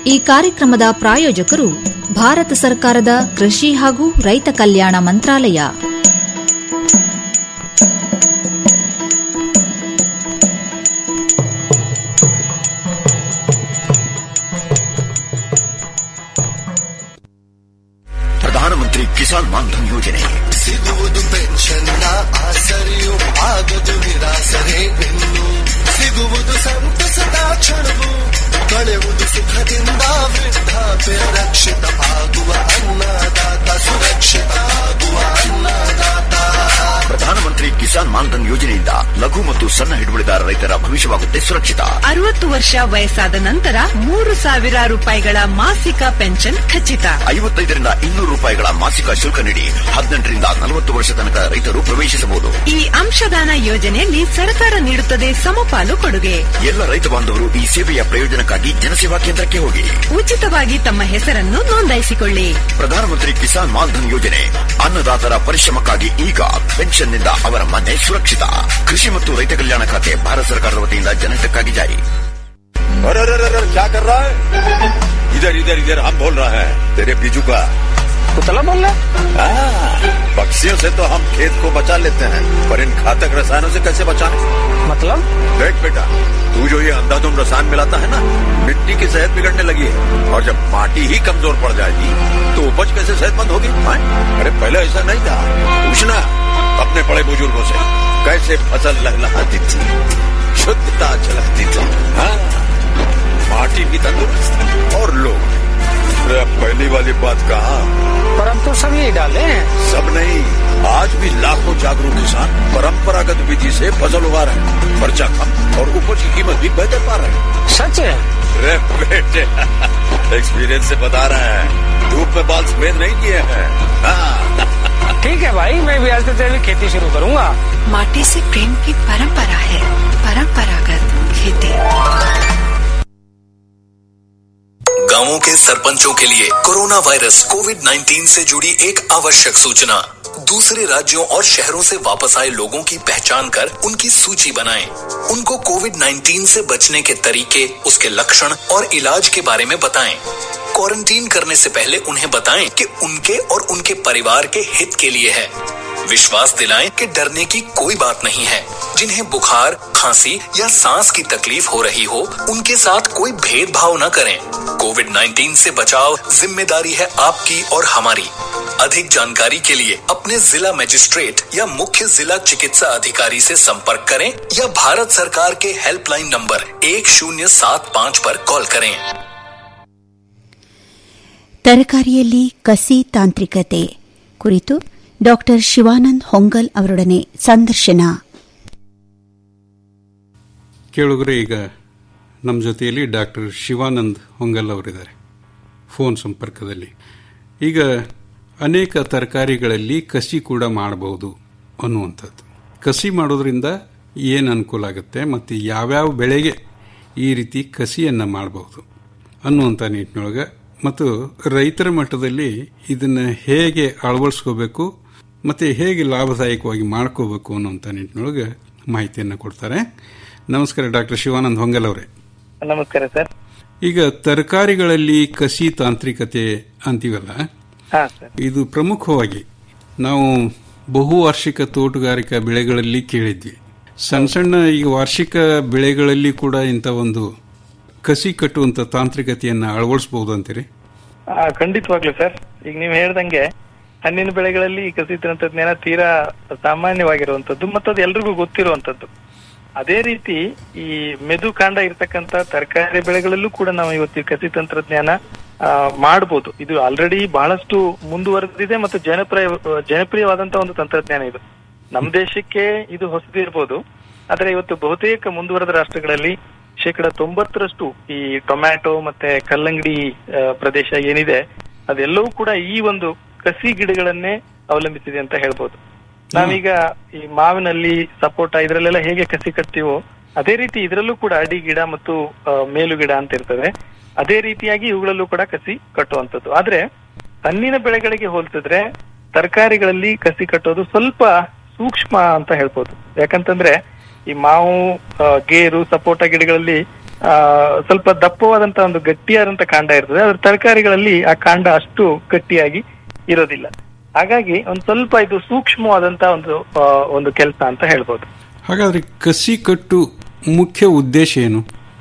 ಈ ಕಾರ್ಯಕ್ರಮದ ಪ್ರಾಯೋಜಕರು ಭಾರತ ಸರ್ಕಾರದ ಕೃಷಿ ಹಾಗೂ ರೈತ ಕಲ್ಯಾಣ ಮಂತ್ರಾಲಯ ಪ್ರಧಾನಮಂತ್ರಿ ಕಿಸಾನ್ ಮಾನ್ಧನ್ ಯೋಜನೆ ಸಿಗುವುದು ಪೆನ್ಷನ್ನ ಆಸರೆಯು ಆಗದು ನಿರಾಸರೆ ಇನ್ನು ಸಿಗುವುದು ಸಂತಸದ ಕ್ಷಣವು ಕಳೆಯುವುದು ಸುಖದಿಂದ ವೃದ್ಧಾಪ್ಯ ರಕ್ಷಿತ ಆಗುವ ಅನ್ನದಾತ ಸುರಕ್ಷಿತ ಆಗುವ ಅನ್ನದಾತ ಪ್ರಧಾನಮಂತ್ರಿ ಕಿಸಾನ್ ಮಾನ್ಧನ್ ಯೋಜನೆಯಿಂದ ಲಘು ಮತ್ತು ಸಣ್ಣ ಹಿಡುವಳಿದಾರ ರೈತರ ಭವಿಷ್ಯವಾಗುತ್ತೆ ಸುರಕ್ಷಿತ ಅರವತ್ತು ವರ್ಷ ವಯಸ್ಸಾದ ನಂತರ ಮೂರು ಸಾವಿರ ರೂಪಾಯಿಗಳ ಮಾಸಿಕ ಪೆನ್ಷನ್ ಖಚಿತ ಐವತ್ತೈದರಿಂದ ಇನ್ನೂರು ರೂಪಾಯಿಗಳ ಮಾಸಿಕ ಶುಲ್ಕ ನೀಡಿ ಹದಿನೆಂಟರಿಂದ ನಲವತ್ತು ವರ್ಷ ತನಕ ರೈತರು ಪ್ರವೇಶಿಸಬಹುದು ಈ ಅಂಶದಾನ ಯೋಜನೆಯಲ್ಲಿ ಸರ್ಕಾರ ನೀಡುತ್ತದೆ ಸಮಪಾಲು ಕೊಡುಗೆ ಎಲ್ಲ ರೈತ ಬಾಂಧವರು ಈ ಸೇವೆಯ ಪ್ರಯೋಜನಕ್ಕಾಗಿ ಜನಸೇವಾ ಕೇಂದ್ರಕ್ಕೆ ಹೋಗಿ ಉಚಿತವಾಗಿ ತಮ್ಮ ಹೆಸರನ್ನು ನೋಂದಾಯಿಸಿಕೊಳ್ಳಿ ಪ್ರಧಾನಮಂತ್ರಿ ಕಿಸಾನ್ ಮಾನ್ಧನ್ ಯೋಜನೆ ಅನ್ನದಾತರ ಪರಿಶ್ರಮಕ್ಕಾಗಿ ಈಗ ಪೆನ್ಷನ್ನಿಂದ ಅವರ ಮನೆ ಸುರಕ್ಷಿತ ಕೃಷಿ ಮತ್ತು ರೈತ ಕಲ್ಯಾಣ ಖಾತೆ ಭಾರತ ಸರ್ಕಾರದ ವತಿಯಿಂದ ಜನಹಿತಕ್ಕಾಗಿ ಜಾರಿ अरे अरे अरे अरे, क्या कर रहा है इधर इधर इधर हम बोल रहे हैं तेरे बीजू का कुतला बोल रहा हाँ, पक्षियों से तो हम खेत को बचा लेते हैं पर इन घातक रसायनों से कैसे बचाएं मतलब देख बेटा तू जो ये अंधाधुंध रसायन मिलाता है ना मिट्टी की सेहत बिगड़ने लगी है और जब माटी ही कमजोर पड़ जाएगी तो उपज कैसे सेहतमंद होगी हाँ? अरे पहले ऐसा नहीं था पूछना अपने बड़े बुजुर्गों से कैसे फसल लहलहाती थी शुद्धता झलकती थी हाँ माटी भी तंदुरुस्त और लोग अरे अब पहली वाली बात कहा पर अब तो सब यही डाले हैं सब नहीं आज भी लाखों जागरूक किसान परंपरागत विधि से फसल उगा रहे हैं खर्चा कम और उपज की कीमत भी बेहतर पा रहे हैं सच है अरे बेटे एक्सपीरियंस से बता रहे हैं धूप में बाल सफेद नहीं किए हैं हाँ, ठीक है भाई मैं भी आज से जैविक खेती शुरू करूंगा माटी से प्रेम की परंपरा है परंपरागत खेती गांवों के सरपंचों के लिए कोरोना वायरस कोविड 19 से जुड़ी एक आवश्यक सूचना दूसरे राज्यों और शहरों से वापस आए लोगों की पहचान कर उनकी सूची बनाएं। उनको कोविड 19 से बचने के तरीके उसके लक्षण और इलाज के बारे में बताएं। क्वारंटीन करने से पहले उन्हें बताएं कि उनके और उनके परिवार के हित के लिए है विश्वास दिलाएं कि डरने की कोई बात नहीं है जिन्हें बुखार खांसी या सांस की तकलीफ हो रही हो उनके साथ कोई भेदभाव न करें कोविड 19 से बचाव जिम्मेदारी है आपकी और हमारी अधिक जानकारी के लिए अपने जिला मजिस्ट्रेट या मुख्य जिला चिकित्सा अधिकारी से संपर्क करें या भारत सरकार के हेल्पलाइन नंबर एक शून्य सात पाँच पर कॉल करें ತರಕಾರಿಯಲ್ಲಿ ಕಸಿ ತಾಂತ್ರಿಕತೆ ಕುರಿತು ಡಾಕ್ಟರ್ ಶಿವಾನಂದ್ ಹೊಂಗಲ್ ಅವರೊಡನೆ ಸಂದರ್ಶನ ಕೇಳುಗರೆ ಈಗ ನಮ್ಮ ಜೊತೆಯಲ್ಲಿ ಡಾಕ್ಟರ್ ಶಿವಾನಂದ್ ಹೊಂಗಲ್ ಅವರಿದ್ದಾರೆ ಫೋನ್ ಸಂಪರ್ಕದಲ್ಲಿ ಈಗ ಅನೇಕ ತರಕಾರಿಗಳಲ್ಲಿ ಕಸಿ ಕೂಡ ಮಾಡಬಹುದು ಅನ್ನುವಂಥದ್ದು ಕಸಿ ಮಾಡೋದ್ರಿಂದ ಏನು ಅನುಕೂಲ ಆಗುತ್ತೆ ಮತ್ತು ಯಾವ್ಯಾವ ಬೆಳೆಗೆ ಈ ರೀತಿ ಕಸಿಯನ್ನು ಮಾಡಬಹುದು ಅನ್ನುವಂಥ ನಿಟ್ಟಿನೊಳಗೆ ಮತ್ತು ರೈತರ ಮಟ್ಟದಲ್ಲಿ ಇದನ್ನು ಹೇಗೆ ಅಳವಡಿಸ್ಕೋಬೇಕು ಮತ್ತು ಹೇಗೆ ಲಾಭದಾಯಕವಾಗಿ ಮಾಡ್ಕೋಬೇಕು ಅನ್ನುವಂಥ ನಿಟ್ಟಿನೊಳಗೆ ಮಾಹಿತಿಯನ್ನು ಕೊಡ್ತಾರೆ ನಮಸ್ಕಾರ ಡಾಕ್ಟರ್ ಶಿವಾನಂದ್ ಹೊಂಗಲ್ ಅವರೇ ನಮಸ್ಕಾರ ಸರ್ ಈಗ ತರಕಾರಿಗಳಲ್ಲಿ ಕಸಿ ತಾಂತ್ರಿಕತೆ ಅಂತೀವಲ್ಲ ಹಾ ಸರ್ ಇದು ಪ್ರಮುಖವಾಗಿ ನಾವು ಬಹುವಾರ್ಷಿಕ ತೋಟಗಾರಿಕಾ ಬೆಳೆಗಳಲ್ಲಿ ಕೇಳಿದ್ವಿ ಸಣ್ಣ ಸಣ್ಣ ಈಗ ವಾರ್ಷಿಕ ಬೆಳೆಗಳಲ್ಲಿ ಕೂಡ ಇಂಥ ಒಂದು ಕಸಿ ಕಟ್ಟುವಂತ ತಾಂತ್ರಿಕತೆಯನ್ನ ಅಳವಡಿಸಬಹುದು ಅಂತೀರಿ ಆ, ಖಂಡಿತವಾಗ್ಲೂ ಸರ್ ಈಗ ನೀವು ಹೇಳ್ದಂಗೆ ಹಣ್ಣಿನ ಬೆಳೆಗಳಲ್ಲಿ ಈ ಕಸಿ ತಂತ್ರಜ್ಞಾನ ತೀರಾ ಸಾಮಾನ್ಯವಾಗಿರುವಂತದ್ದು ಮತ್ತು ಅದು ಎಲ್ರಿಗೂ ಗೊತ್ತಿರುವಂತದ್ದು ಅದೇ ರೀತಿ ಈ ಮೆದು ಕಾಂಡ ಇರ್ತಕ್ಕಂತ ತರಕಾರಿ ಬೆಳೆಗಳಲ್ಲೂ ಕೂಡ ನಾವು ಇವತ್ತು ಈ ಕಸಿ ತಂತ್ರಜ್ಞಾನ ಆ, ಮಾಡ್ಬೋದು ಇದು ಆಲ್ರೆಡಿ ಬಹಳಷ್ಟು ಮುಂದುವರೆದಿದೆ ಮತ್ತು ಜನಪ್ರಿಯ ಜನಪ್ರಿಯವಾದಂತ ಒಂದು ತಂತ್ರಜ್ಞಾನ ಇದು ನಮ್ಮ ದೇಶಕ್ಕೆ ಇದು ಹೊಸದು ಇರ್ಬೋದು ಆದ್ರೆ ಇವತ್ತು ಬಹುತೇಕ ಮುಂದುವರೆದ ರಾಷ್ಟ್ರಗಳಲ್ಲಿ ಶೇಕಡ ತೊಂಬತ್ತರಷ್ಟು ಈ ಟೊಮ್ಯಾಟೊ ಮತ್ತೆ ಕಲ್ಲಂಗಡಿ ಆ, ಪ್ರದೇಶ ಏನಿದೆ ಅದೆಲ್ಲವೂ ಕೂಡ ಈ ಒಂದು ಕಸಿ ಗಿಡಗಳನ್ನೇ ಅವಲಂಬಿಸಿದೆ ಅಂತ ಹೇಳ್ಬೋದು ನಾವೀಗ ಈ ಮಾವಿನಲ್ಲಿ ಸಪೋಟ ಇದ್ರಲ್ಲೆಲ್ಲ ಹೇಗೆ ಕಸಿ ಕಟ್ತೀವೋ ಅದೇ ರೀತಿ ಇದರಲ್ಲೂ ಕೂಡ ಅಡಿ ಗಿಡ ಮತ್ತು ಆ, ಮೇಲು ಗಿಡ ಅಂತ ಇರ್ತದೆ ಅದೇ ರೀತಿಯಾಗಿ ಇವುಗಳಲ್ಲೂ ಕೂಡ ಕಸಿ ಕಟ್ಟುವಂಥದ್ದು ಆದ್ರೆ ಹಣ್ಣಿನ ಬೆಳೆಗಳಿಗೆ ಹೋಲಿಸಿದ್ರೆ ತರಕಾರಿಗಳಲ್ಲಿ ಕಸಿ ಕಟ್ಟೋದು ಸ್ವಲ್ಪ ಸೂಕ್ಷ್ಮ ಅಂತ ಹೇಳ್ಬೋದು ಯಾಕಂತಂದ್ರೆ ಈ ಮಾವು ಆ, ಗೇರು ಸಪೋಟ ಗಿಡಗಳಲ್ಲಿ ಆ, ಸ್ವಲ್ಪ ದಪ್ಪವಾದಂತ ಒಂದು ಗಟ್ಟಿಯಾದಂತ ಕಾಂಡ ಇರ್ತದೆ ಅದ್ರ ತರಕಾರಿಗಳಲ್ಲಿ ಆ ಕಾಂಡ ಅಷ್ಟು ಗಟ್ಟಿಯಾಗಿ ಇರೋದಿಲ್ಲ ಹಾಗಾಗಿ ಒಂದ್ ಸ್ವಲ್ಪ ಇದು ಸೂಕ್ಷ್ಮವಾದಂತ ಒಂದು ಆ, ಒಂದು ಕೆಲಸ ಅಂತ ಹೇಳ್ಬೋದು ಹಾಗಾದ್ರೆ ಕಸಿ ಕಟ್ಟು ಮುಖ್ಯ ಉದ್ದೇಶ ಏನು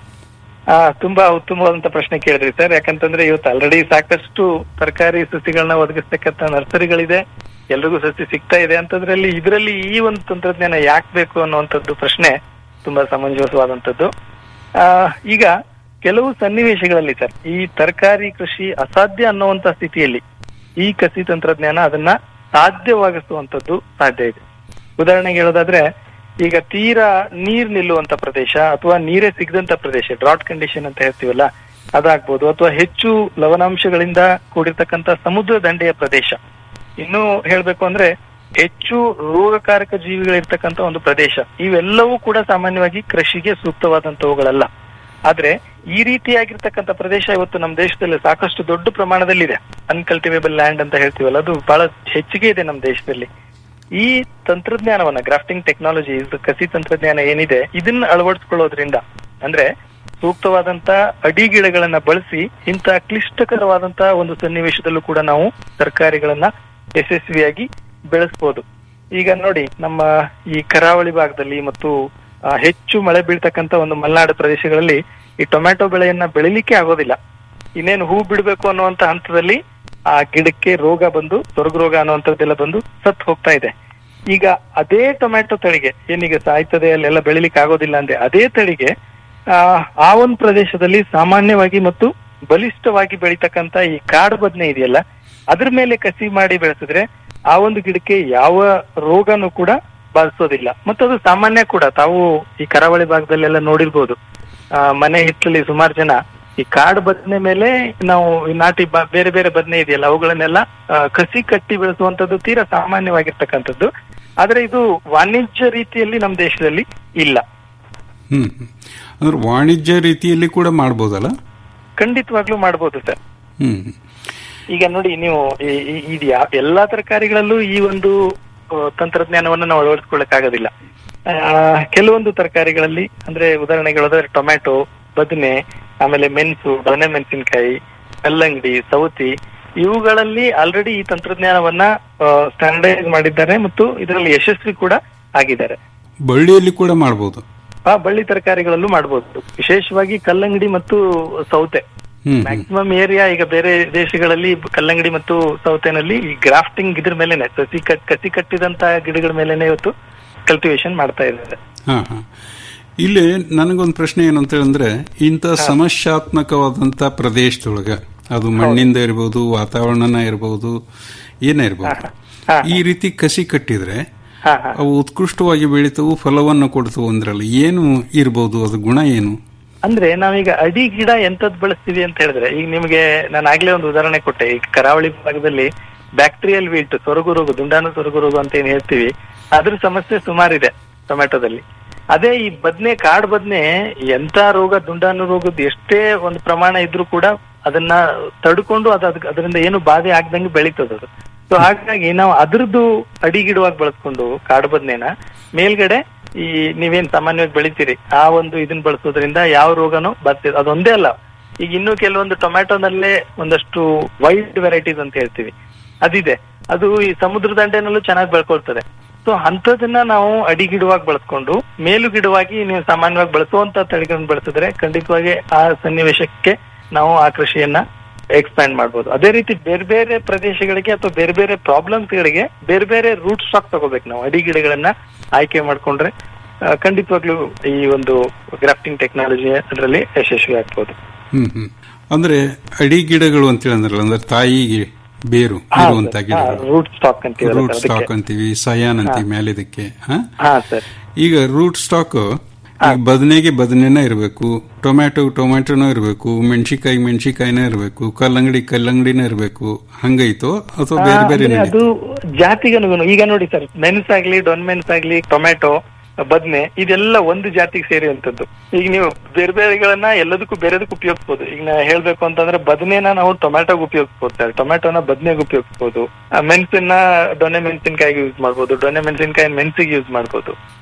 ಆ ತುಂಬಾ ಉತ್ತಮವಾದಂತ ಪ್ರಶ್ನೆ ಕೇಳಿದ್ರಿ ಸರ್ ಯಾಕಂತಂದ್ರೆ ಇವತ್ತು ಆಲ್ರೆಡಿ ಸಾಕಷ್ಟು ತರಕಾರಿ ಸಸಿಗಳನ್ನ ಒದಗಿಸ್ತಕ್ಕಂತ ನರ್ಸರಿಗಳಿದೆ ಎಲ್ರಿಗೂ ಸಸಿ ಸಿಗ್ತಾ ಇದೆ ಅಂತದ್ರಲ್ಲಿ ಇದರಲ್ಲಿ ಈ ಒಂದು ತಂತ್ರಜ್ಞಾನ ಯಾಕೆ ಬೇಕು ಅನ್ನುವಂಥದ್ದು ಪ್ರಶ್ನೆ ತುಂಬಾ ಸಮಂಜಸವಾದಂತದ್ದು ಆ ಈಗ ಕೆಲವು ಸನ್ನಿವೇಶಗಳಲ್ಲಿ ಸರ್ ಈ ತರಕಾರಿ ಕೃಷಿ ಅಸಾಧ್ಯ ಅನ್ನುವಂತ ಸ್ಥಿತಿಯಲ್ಲಿ ಈ ಕಸಿ ತಂತ್ರಜ್ಞಾನ ಅದನ್ನ ಸಾಧ್ಯವಾಗಿಸುವಂತದ್ದು ಸಾಧ್ಯ ಇದೆ ಉದಾಹರಣೆಗೆ ಹೇಳೋದಾದ್ರೆ ಈಗ ತೀರಾ ನೀರ್ ನಿಲ್ಲುವಂತ ಪ್ರದೇಶ ಅಥವಾ ನೀರೇ ಸಿಗದಂತ ಪ್ರದೇಶ ಡ್ರಾಟ್ ಕಂಡೀಷನ್ ಅಂತ ಹೇಳ್ತೀವಲ್ಲ ಅದಾಗ್ಬೋದು ಅಥವಾ ಹೆಚ್ಚು ಲವಣಾಂಶಗಳಿಂದ ಕೂಡಿರ್ತಕ್ಕಂತ ಸಮುದ್ರ ದಂಡೆಯ ಪ್ರದೇಶ ಇನ್ನು ಹೇಳ್ಬೇಕು ಅಂದ್ರೆ ಹೆಚ್ಚು ರೋಗಕಾರಕ ಜೀವಿಗಳಿರ್ತಕ್ಕಂತ ಒಂದು ಪ್ರದೇಶ ಇವೆಲ್ಲವೂ ಕೂಡ ಸಾಮಾನ್ಯವಾಗಿ ಕೃಷಿಗೆ ಸೂಕ್ತವಾದಂತವುಗಳಲ್ಲ ಆದ್ರೆ ಈ ರೀತಿಯಾಗಿರ್ತಕ್ಕಂಥ ಪ್ರದೇಶ ಇವತ್ತು ನಮ್ಮ ದೇಶದಲ್ಲಿ ಸಾಕಷ್ಟು ದೊಡ್ಡ ಪ್ರಮಾಣದಲ್ಲಿದೆ ಅನ್ಕಲ್ಟಿವೇಬಲ್ ಲ್ಯಾಂಡ್ ಅಂತ ಹೇಳ್ತೀವಲ್ಲ ಅದು ಬಹಳ ಹೆಚ್ಚಿಗೆ ಇದೆ ನಮ್ಮ ದೇಶದಲ್ಲಿ ಈ ತಂತ್ರಜ್ಞಾನವನ್ನ ಗ್ರಾಫ್ಟಿಂಗ್ ಟೆಕ್ನಾಲಜಿ ಕಸಿ ತಂತ್ರಜ್ಞಾನ ಏನಿದೆ ಇದನ್ನ ಅಳವಡಿಸ್ಕೊಳ್ಳೋದ್ರಿಂದ ಅಂದ್ರೆ ಸೂಕ್ತವಾದಂತ ಅಡಿ ಗಿಡಗಳನ್ನ ಬಳಸಿ ಇಂಥ ಕ್ಲಿಷ್ಟಕರವಾದಂತ ಒಂದು ಸನ್ನಿವೇಶದಲ್ಲೂ ಕೂಡ ನಾವು ತರಕಾರಿಗಳನ್ನ ಯಶಸ್ವಿಯಾಗಿ ಬೆಳೆಸ್ಬೋದು ಈಗ ನೋಡಿ ನಮ್ಮ ಈ ಕರಾವಳಿ ಭಾಗದಲ್ಲಿ ಮತ್ತು ಆ, ಹೆಚ್ಚು ಮಳೆ ಬೀಳ್ತಕ್ಕಂತ ಒಂದು ಮಲೆನಾಡು ಪ್ರದೇಶಗಳಲ್ಲಿ ಈ ಟೊಮ್ಯಾಟೊ ಬೆಳೆಯನ್ನ ಬೆಳಿಲಿಕ್ಕೆ ಆಗೋದಿಲ್ಲ ಇನ್ನೇನು ಹೂ ಬಿಡಬೇಕು ಅನ್ನುವಂತ ಹಂತದಲ್ಲಿ ಆ ಗಿಡಕ್ಕೆ ರೋಗ ಬಂದು ಸ್ವರ್ಗ ರೋಗ ಅನ್ನುವಂಥದ್ದೆಲ್ಲ ಬಂದು ಸತ್ತು ಹೋಗ್ತಾ ಇದೆ ಈಗ ಅದೇ ಟೊಮ್ಯಾಟೊ ತಳಿಗೆ ಏನೀಗ ಸಾಯ್ತದೆ ಅಲ್ಲೆಲ್ಲ ಬೆಳಿಲಿಕ್ಕೆ ಆಗೋದಿಲ್ಲ ಅಂದ್ರೆ ಅದೇ ತಳಿಗೆ ಆ ಆ ಒಂದು ಪ್ರದೇಶದಲ್ಲಿ ಸಾಮಾನ್ಯವಾಗಿ ಮತ್ತು ಬಲಿಷ್ಠವಾಗಿ ಬೆಳಿತಕ್ಕಂತ ಈ ಕಾಡು ಬದನೆ ಇದೆಯಲ್ಲ ಅದ್ರ ಮೇಲೆ ಕಸಿ ಮಾಡಿ ಬೆಳೆಸಿದ್ರೆ ಆ ಒಂದು ಗಿಡಕ್ಕೆ ಯಾವ ರೋಗನೂ ಕೂಡ ಬಾಧಿಸೋದಿಲ್ಲ ಮತ್ತು ಅದು ಸಾಮಾನ್ಯ ಕೂಡ ತಾವು ಈ ಕರಾವಳಿ ಭಾಗದಲ್ಲೆಲ್ಲ ನೋಡಿರ್ಬೋದು ಆ, ಮನೆ ಹಿತ್ತಲಲ್ಲಿ ಸುಮಾರು ಜನ ಈ ಕಾಡು ಬದನೆ ಮೇಲೆ ನಾವು ಈ ನಾಟಿ ಬ- ಬೇರೆ ಬೇರೆ ಬದನೆ ಇದೆಯಲ್ಲ ಅವುಗಳನ್ನೆಲ್ಲ ಆ, ಕಸಿ ಕಟ್ಟಿ ಬೆಳೆಸುವಂತದ್ದು ತೀರಾ ಸಾಮಾನ್ಯವಾಗಿರ್ತಕ್ಕಂಥದ್ದು ಆದ್ರೆ ಇದು ವಾಣಿಜ್ಯ ರೀತಿಯಲ್ಲಿ ನಮ್ಮ ದೇಶದಲ್ಲಿ ಇಲ್ಲ ಹ್ಮ್ ಹ್ಮ್. ಅಂದ್ರೆ ವಾಣಿಜ್ಯ ರೀತಿಯಲ್ಲಿ ಕೂಡ ಮಾಡ್ಬೋದಲ್ಲ ಖಂಡಿತವಾಗ್ಲೂ ಮಾಡ್ಬೋದು ಸರ್ ಹ್ಮ್ ಹ್ಮ್. ಈಗ ನೋಡಿ ನೀವು ಈ- ಈ- ಇದು ಯಾ- ಎಲ್ಲಾ ತರಕಾರಿಗಳಲ್ಲೂ ಈ ಒಂದು ಆ, ತಂತ್ರಜ್ಞಾನವನ್ನು ನಾವು ಅಳವಡಿಸ್ಕೊಳ್ಳಕ್ಕಾಗೋದಿಲ್ಲ ಆ, ಕೆಲವೊಂದು ತರಕಾರಿಗಳಲ್ಲಿ ಅಂದ್ರೆ ಉದಾಹರಣೆಗೆ ಹೇಳೋದಾದ್ರೆ ಟೊಮ್ಯಾಟೊ ಬದನೆ ಆಮೇಲೆ ಮೆಣಸು ದೊಣ್ಣೆ ಮೆಣಸಿನಕಾಯಿ ಕಲ್ಲಂಗಡಿ ಸೌತಿ ಇವುಗಳಲ್ಲಿ ಆಲ್ರೆಡಿ ಈ ತಂತ್ರಜ್ಞಾನವನ್ನ ಸ್ಟ್ಯಾಂಡರ್ಡೈಸ್ ಮಾಡಿದ್ದಾರೆ ಮತ್ತು ಇದರಲ್ಲಿ ಯಶಸ್ವಿ ಕೂಡ ಆಗಿದ್ದಾರೆ ಬಳ್ಳಿಯಲ್ಲಿ ಕೂಡ ಮಾಡ್ಬೋದು ಆ ಬಳ್ಳಿ ತರಕಾರಿಗಳಲ್ಲೂ ಮಾಡಬಹುದು ವಿಶೇಷವಾಗಿ ಕಲ್ಲಂಗಡಿ ಮತ್ತು ಸೌತೆ ಹ್ಮ್ ಹ್ಮ್. ಮ್ಯಾಕ್ಸಿಮಮ್ ಏರಿಯಾ ಈಗ ಬೇರೆ ದೇಶಗಳಲ್ಲಿ ಕಲ್ಲಂಗಡಿ ಮತ್ತು ಸೌತೆನಲ್ಲಿ ಈ ಗ್ರಾಫ್ಟಿಂಗ್ ಇದ್ರ ಮೇಲೆನೆ ಸಸಿ ಕಟ್ ಕಸಿ ಕಟ್ಟಿದಂತ ಗಿಡಗಳ ಮೇಲೆನೆ ಇವತ್ತು ಕಲ್ಟಿವೇಶನ್ ಮಾಡ್ತಾ ಇದ್ದಾರೆ ಹಾ ಹಾ ಇಲ್ಲಿ ನನಗೊಂದು ಪ್ರಶ್ನೆ ಏನು ಅಂತ ಹೇಳಿದ್ರೆ ಇಂಥ ಸಮಸ್ಯಾತ್ಮಕವಾದಂತ ಪ್ರದೇಶದೊಳಗ ಅದು ಮಣ್ಣಿಂದ ಇರ್ಬೋದು ವಾತಾವರಣನ ಇರ್ಬೋದು ಏನೇ ಇರ್ಬೋದು ಈ ರೀತಿ ಕಸಿ ಕಟ್ಟಿದ್ರೆ ಹಾ ಹಾ ಅವು ಉತ್ಕೃಷ್ಟವಾಗಿ ಬೆಳಿತವು ಫಲವನ್ನು ಕೊಡ್ತವು ಅಂದ್ರಲ್ಲ ಏನು ಇರ್ಬೋದು ಅದು ಗುಣ ಏನು ಅಂದ್ರೆ ನಾವೀಗ ಅಡಿ ಗಿಡ ಎಂತದ್ ಬಳಸ್ತೀವಿ ಅಂತ ಹೇಳಿದ್ರೆ ಈಗ ನಿಮಗೆ ನಾನು ಆಗ್ಲೇ ಒಂದು ಉದಾಹರಣೆ ಕೊಟ್ಟೆ ಈಗ ಕರಾವಳಿ ಭಾಗದಲ್ಲಿ ಬ್ಯಾಕ್ಟೀರಿಯಲ್ ವೀಟ್ ಸೊರಗು ರೋಗ ದುಂಡಾಣು ಸೊರಗು ರೋಗ ಅಂತ ಏನ್ ಹೇಳ್ತೀವಿ ಅದ್ರ ಸಮಸ್ಯೆ ಸುಮಾರಿದೆ ಟೊಮೆಟೊದಲ್ಲಿ ಅದೇ ಈ ಬದ್ನೆ ಕಾಡ್ ಬದ್ನೆ ಎಂತ ರೋಗ ದುಂಡಾಣು ರೋಗದ ಎಷ್ಟೇ ಒಂದು ಪ್ರಮಾಣ ಇದ್ರೂ ಕೂಡ ಅದನ್ನ ತಡ್ಕೊಂಡು ಅದ್ ಅದ್- ಅದರಿಂದ ಏನು ಬಾಧೆ ಆಗ್ದಂಗೆ ಬೆಳೀತದ ಅದು ಸೊ ಹಾಗಾಗಿ ನಾವು ಅದ್ರದ್ದು ಅಡಿಗಿಡವಾಗಿ ಬಳಸ್ಕೊಂಡು ಕಾಡು ಬದ್ನೆನ ಮೇಲ್ಗಡೆ ಈ ನೀವೇನ್ ಸಾಮಾನ್ಯವಾಗಿ ಬೆಳಿತೀರಿ ಆ ಒಂದು ಇದನ್ನ ಬಳಸೋದ್ರಿಂದ ಯಾವ ರೋಗನೂ ಬರ್ತಿದೆ ಅದೊಂದೇ ಅಲ್ಲ ಈಗ ಇನ್ನು ಕೆಲವೊಂದು ಟೊಮ್ಯಾಟೊನಲ್ಲೇ ಒಂದಷ್ಟು ವೈಲ್ಡ್ ವೆರೈಟೀಸ್ ಅಂತ ಹೇಳ್ತೀವಿ ಅದಿದೆ ಅದು ಈ ಸಮುದ್ರ ದಂಡೆನಲ್ಲೂ ಚೆನ್ನಾಗಿ ಬೆಳ್ಕೊಳ್ತದೆ ಸೊ ಅಂತದನ್ನ ನಾವು ಅಡಿ ಗಿಡವಾಗಿ ಬಳಸ್ಕೊಂಡು ಮೇಲು ಗಿಡವಾಗಿ ನೀವು ಸಾಮಾನ್ಯವಾಗಿ ಬಳಸುವಂತ ತಳಿಗಳನ್ನ ಬಳಸಿದ್ರೆ ಖಂಡಿತವಾಗಿ ಆ ಸನ್ನಿವೇಶಕ್ಕೆ ನಾವು ಆ ಕೃಷಿಯನ್ನ ಎಕ್ಸ್ಪ್ಯಾಂಡ್ ಮಾಡ್ಬೋದು ಅದೇ ರೀತಿ ಬೇರೆ ಬೇರೆ ಪ್ರದೇಶಗಳಿಗೆ ಅಥವಾ ಬೇರೆ ಬೇರೆ ಪ್ರಾಬ್ಲಮ್ಸ್ ಗಳಿಗೆ ಬೇರೆ ಬೇರೆ ರೂಟ್ ಸ್ಟಾಕ್ ತಗೋಬೇಕು ನಾವು ಅಡಿ ಗಿಡಗಳನ್ನ ಆಯ್ಕೆ ಮಾಡ್ಕೊಂಡ್ರೆ ಆ, ಖಂಡಿತವಾಗ್ಲೂ ಈ ಒಂದು ಗ್ರಾಫ್ಟಿಂಗ್ ಟೆಕ್ನಾಲಜಿ ಅದರಲ್ಲಿ ಯಶಸ್ವಿ ಆಗ್ಬೋದು ಹ್ಮ್ ಹ್ಮ್ ಅಂದ್ರೆ ಅಡಿ ಗಿಡಗಳು ಅಂತ ಹೇಳಿದ್ರಲ್ಲ ಅಂದ್ರೆ ತಾಯಿಗೆ ಬೇರು ಇರುವಂತ ಗಿಡಗಳು ರೂಟ್ ಸ್ಟಾಕ್ ಅಂತೀವಲ್ಲ ರೂಟ್ ಸರ್, ಸ್ಟಾಕ್ ಅದಕ್ಕೆ. ಅಂತೀವಿ ಸಯಾನ್ ಅಂತೀವಿ ಹಾ. ಮೇಲಿದಕ್ಕೆ ಹಾ ಹಾ ಸರ್ ಈಗ ರೂಟ್ ಸ್ಟಾಕ್ ಈಗ ಬದನೆಗೆ ಬದನೆನ ಇರಬೇಕು ಟೊಮ್ಯಾಟೊ ಟೊಮ್ಯಾಟೊನೂ ಇರಬೇಕು ಮೆಣಸಿಕಾಯಿ ಮೆಣಸಿಕಾಯಿನ ಇರಬೇಕು ಕಲ್ಲಂಗಡಿ ಕಲ್ಲಂಗಡಿನ ಇರಬೇಕು ಹಂಗೈತೋ ಅಥವಾ ಬೇರೆ ಆ, ಬೇರೆ ಅಂದ್ರೆ ಅದು ಜಾತಿಗೆ ಅನುಗುಣ ಈಗ ನೋಡಿ ಸರ್ ಮೆಣಸಾಗ್ಲಿ ಡೊನ್ ಮೆಣಸಾಗ್ಲಿ ಟೊಮ್ಯಾಟೊ ಬದ್ನೆ ಇದೆಲ್ಲ ಒಂದು ಜಾತಿಗೆ ಸೇರಿರುವಂತದ್ದು ಈಗ ನೀವು ಬೇರೆ ಬೇರೆಗಳನ್ನ ಎಲ್ಲದಕ್ಕೂ ಬೇರೆದಕ್ಕೂ ಉಪಯೋಗಿಸಬಹುದು ಈಗ ನಾ ಹೇಳ್ಬೇಕು ಅಂತಂದ್ರೆ ಬದನೆನ ನಾವು ಟೊಮ್ಯಾಟೊಗೆ ಉಪಯೋಗಿಸಬಹುದು ಸರ್ ಟೊಮ್ಯಾಟೊನ ಬದ್ನೆಗೆ ಉಪಯೋಗಿಸಬಹುದು ಮೆಣಸನ್ನ ಡೊನೆ ಮೆಣಸಿನಕಾಯಿಗೆ ಯೂಸ್ ಮಾಡ್ಬೋದು ಡೊನೆ ಮೆಣಸಿನಕಾಯಿ ಮೆಣಸಿಗೆ ಯೂಸ್ ಮಾಡ್ಬೋದು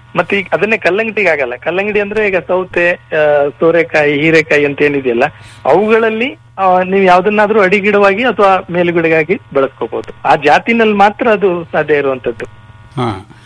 ಮತ್ತೆ ಈಗ ಅದನ್ನೇ ಕಲ್ಲಂಗಡಿಗೆ ಆಗಲ್ಲ ಕಲ್ಲಂಗಡಿ ಅಂದ್ರೆ ಈಗ ಸೌತೆ ಆ, ಸೋರೆಕಾಯಿ ಹೀರೆಕಾಯಿ ಅಂತ ಏನಿದೆಯಲ್ಲ ಅವುಗಳಲ್ಲಿ ಆ, ನೀವು ಯಾವ್ದನ್ನಾದ್ರೂ ಅಡಿಗಿಡವಾಗಿ ಅಥವಾ ಮೇಲುಗಡೆಗಾಗಿ ಬೆಳೆಸ್ಕೋಬಹುದು ಆ ಜಾತಿನಲ್ಲಿ ಮಾತ್ರ ಅದು ಸಾಧ್ಯ ಇರುವಂತದ್ದು ಹಾ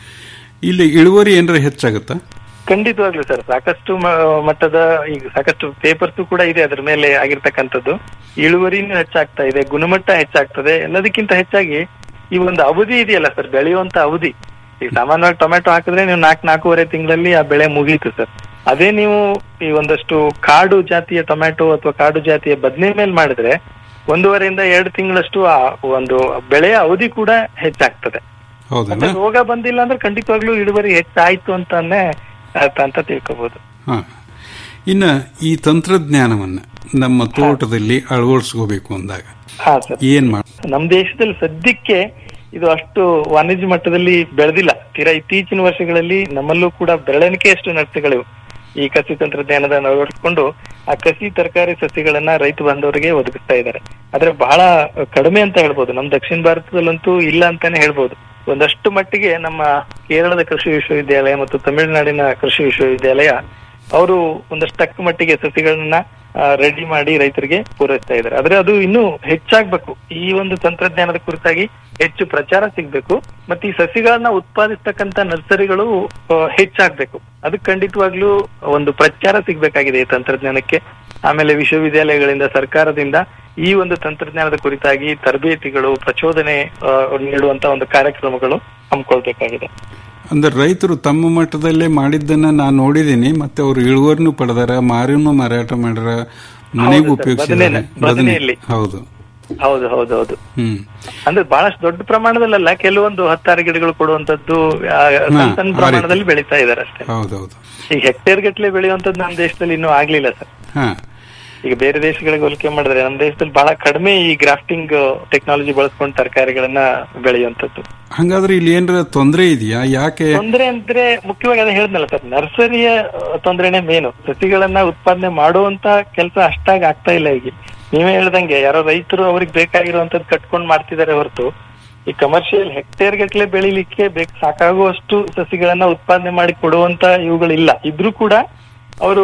ಇಲ್ಲಿ ಇಳುವರಿ ಏನಾರ ಹೆಚ್ಚಾಗುತ್ತಾ ಖಂಡಿತವಾಗ್ಲೂ ಸರ್ ಸಾಕಷ್ಟು ಮ- ಮಟ್ಟದ ಈಗ ಸಾಕಷ್ಟು ಪೇಪರ್ಸ್ ಕೂಡ ಇದೆ ಅದ್ರ ಮೇಲೆ ಆಗಿರ್ತಕ್ಕಂಥದ್ದು ಇಳುವರಿನೂ ಹೆಚ್ಚಾಗ್ತಾ ಇದೆ ಗುಣಮಟ್ಟ ಹೆಚ್ಚಾಗ್ತದೆ ಎಲ್ಲದಕ್ಕಿಂತ ಹೆಚ್ಚಾಗಿ ಈ ಒಂದು ಅವಧಿ ಇದೆಯಲ್ಲ ಸರ್ ಬೆಳೆಯುವಂತ ಅವಧಿ ಈಗ ಸಾಮಾನ್ಯವಾಗಿ ಟೊಮೆಟೊ ಹಾಕಿದ್ರೆ ನೀವು ನಾಲ್ಕು ನಾಲ್ಕೂವರೆ ತಿಂಗಳಲ್ಲಿ ಆ ಬೆಳೆ ಮುಗೀತು ಸರ್ ಅದೇ ನೀವು ಈ ಒಂದಷ್ಟು ಕಾಡು ಜಾತಿಯ ಟೊಮೆಟೊ ಅಥವಾ ಕಾಡು ಜಾತಿಯ ಬದನೆ ಮೇಲೆ ಮಾಡಿದ್ರೆ ಒಂದೂವರೆಯಿಂದ ಎರಡು ತಿಂಗಳಷ್ಟು ಆ ಒಂದು ಬೆಳೆಯ ಅವಧಿ ಕೂಡ ಹೆಚ್ಚಾಗ್ತದೆ ಹೌದಲ್ಲ ಮತ್ತೆ ರೋಗ ಬಂದಿಲ್ಲ ಅಂದ್ರೆ ಖಂಡಿತವಾಗ್ಲೂ ಇಳುವರಿ ಹೆಚ್ಚಾಯ್ತು ಅಂತಾನೆ ಅರ್ಥ ಅಂತ ತಿಳ್ಕೊಬಹುದು ಹಾ ಇನ್ನ ಈ ತಂತ್ರಜ್ಞಾನವನ್ನ ನಮ್ಮ ತೋಟದಲ್ಲಿ ಅಳವಡಿಸ್ಕೋಬೇಕು ಅಂದಾಗ ಹಾ ಸರ್ ಏನ್ ಮಾಡ ನಮ್ ದೇಶದಲ್ಲಿ ಸದ್ಯಕ್ಕೆ ಇದು ಅಷ್ಟು ವಾಣಿಜ್ಯ ಮಟ್ಟದಲ್ಲಿ ಬೆಳೆದಿಲ್ಲ ತೀರಾ ಇತ್ತೀಚಿನ ವರ್ಷಗಳಲ್ಲಿ ನಮ್ಮಲ್ಲೂ ಕೂಡ ಬೆರಳೆಣಿಕೆಯಷ್ಟು ನರ್ಸಗಳು ಈ ಕಸಿ ತಂತ್ರಜ್ಞಾನದ ಅಳವಡಿಸಿಕೊಂಡು ಆ ಕಸಿ ತರಕಾರಿ ಸಸ್ಯಗಳನ್ನ ರೈತ ಬಾಂಧವರಿಗೆ ಒದಗಿಸ್ತಾ ಇದ್ದಾರೆ ಆದ್ರೆ ಬಹಳ ಕಡಿಮೆ ಅಂತ ಹೇಳ್ಬೋದು ನಮ್ ದಕ್ಷಿಣ ಭಾರತದಲ್ಲಂತೂ ಇಲ್ಲ ಅಂತಾನೆ ಹೇಳ್ಬೋದು ಒಂದಷ್ಟು ಮಟ್ಟಿಗೆ ನಮ್ಮ ಕೇರಳದ ಕೃಷಿ ವಿಶ್ವವಿದ್ಯಾಲಯ ಮತ್ತು ತಮಿಳುನಾಡಿನ ಕೃಷಿ ವಿಶ್ವವಿದ್ಯಾಲಯ ಅವರು ಒಂದಷ್ಟು ತಕ್ಕ ಮಟ್ಟಿಗೆ ಸಸಿಗಳನ್ನ ರೆಡಿ ಮಾಡಿ ರೈತರಿಗೆ ಪೂರೈಸ್ತಾ ಇದ್ದಾರೆ ಆದ್ರೆ ಅದು ಇನ್ನೂ ಹೆಚ್ಚಾಗ್ಬೇಕು ಈ ಒಂದು ತಂತ್ರಜ್ಞಾನದ ಕುರಿತಾಗಿ ಹೆಚ್ಚು ಪ್ರಚಾರ ಸಿಗ್ಬೇಕು ಮತ್ತೆ ಈ ಸಸಿಗಳನ್ನ ಉತ್ಪಾದಿಸ್ತಕ್ಕಂತ ನರ್ಸರಿಗಳು ಆ, ಹೆಚ್ಚಾಗ್ಬೇಕು ಅದಕ್ಕೆ ಖಂಡಿತವಾಗ್ಲೂ ಒಂದು ಪ್ರಚಾರ ಸಿಗ್ಬೇಕಾಗಿದೆ ಈ ತಂತ್ರಜ್ಞಾನಕ್ಕೆ ಆಮೇಲೆ ವಿಶ್ವವಿದ್ಯಾಲಯಗಳಿಂದ ಸರ್ಕಾರದಿಂದ ಈ ಒಂದು ತಂತ್ರಜ್ಞಾನದ ಕುರಿತಾಗಿ ತರಬೇತಿಗಳು ಪ್ರಚೋದನೆ ಆ, ನೀಡುವಂತ ಒಂದು ಕಾರ್ಯಕ್ರಮಗಳು ಹಮ್ಮಿಕೊಳ್ಬೇಕಾಗಿದೆ ಅಂದ್ರೆ ರೈತರು ತಮ್ಮ ಮಟ್ಟದಲ್ಲೇ ಮಾಡಿದ್ದನ್ನ ನಾನು ನೋಡಿದ್ದೀನಿ ಮತ್ತೆ ಅವರು ಇಳುವರಿನೂ ಪಡೆದಾರ ಮಾರಿನೂ ಮಾರಾಟ ಮಾಡ್ಯಾರ ಮನೆಗೂ ಹೌದು ಸರ್, ಉಪಯೋಗಿಸಿದ್ದಾರೆ ಬದನೆನ- ಬದನೆಯಲ್ಲಿ. ಹೌದು ಹೌದು ಹೌದು ಹೌದು ಹ್ಮ್ ಅಂದ್ರೆ ಬಹಳಷ್ಟು ದೊಡ್ಡ ಪ್ರಮಾಣದಲ್ಲ ಕೆಲವೊಂದು ಹತ್ತಾರು ಗಿಡಗಳು ಕೊಡುವಂತದ್ದು ಆ, ಸಣ್ಣ ಹಾ, ಸಣ್ಣ ಆ ಪ್ರಮಾಣದಲ್ಲಿ ಬೆಳೀತಾ ಇದಾರೆ ಅಷ್ಟೇ ಹೌದೌದು ಈಗ ಹೆಕ್ಟೇರ್ ಗಟ್ಟಲೆ ಬೆಳೆಯುವಂತದ್ದು ನಮ್ಮ ದೇಶದಲ್ಲಿ ಇನ್ನೂ ಆಗ್ಲಿಲ್ಲ ಸರ್ ಹಾ ಈಗ ಬೇರೆ ದೇಶಗಳಿಗೆ ಹೋಲಿಕೆ ಮಾಡಿದ್ರೆ ನಮ್ಮ ದೇಶದಲ್ಲಿ ಬಹಳ ಕಡಿಮೆ ಈ ಗ್ರಾಫ್ಟಿಂಗ್ ಟೆಕ್ನಾಲಜಿ ಬಳಸ್ಕೊಂಡು ತರಕಾರಿಗಳನ್ನ ಬೆಳೆಯುವಂತದ್ದು ಹಂಗಾದ್ರೆ ಇಲ್ಲಿ ಏನಾರ ತೊಂದರೆ ಇದೆಯಾ ಯಾಕೆ ತೊಂದ್ರೆ ಅಂದ್ರೆ ಮುಖ್ಯವಾಗಿ ಅದೇ ಹೇಳಿದ್ನಲ್ಲ ಸರ್ ನರ್ಸರಿಯ ಆ, ತೊಂದ್ರೆನೆ ಮೇನು ಸಸಿಗಳನ್ನ ಉತ್ಪಾದನೆ ಮಾಡುವಂತ ಕೆಲಸ ಅಷ್ಟಾಗಿ ಆಗ್ತಾ ಇಲ್ಲ ಈಗ ನೀವೇ ಹೇಳ್ದಂಗೆ ಯಾರೋ ರೈತರು ಅವ್ರಿಗೆ ಬೇಕಾಗಿರುವಂತದ್ದು ಕಟ್ಕೊಂಡ್ ಮಾಡ್ತಿದ್ದಾರೆ ಹೊರತು ಈ ಕಮರ್ಷಿಯಲ್ ಹೆಕ್ಟೇರ್ ಗಟ್ಲೆ ಬೆಳಿಲಿಕ್ಕೆ ಬೇಕು ಸಾಕಾಗುವಷ್ಟು ಸಸಿಗಳನ್ನ ಉತ್ಪಾದನೆ ಮಾಡಿ ಕೊಡುವಂತ ಇವುಗಳಿಲ್ಲ ಇದ್ರೂ ಕೂಡ ಅವರು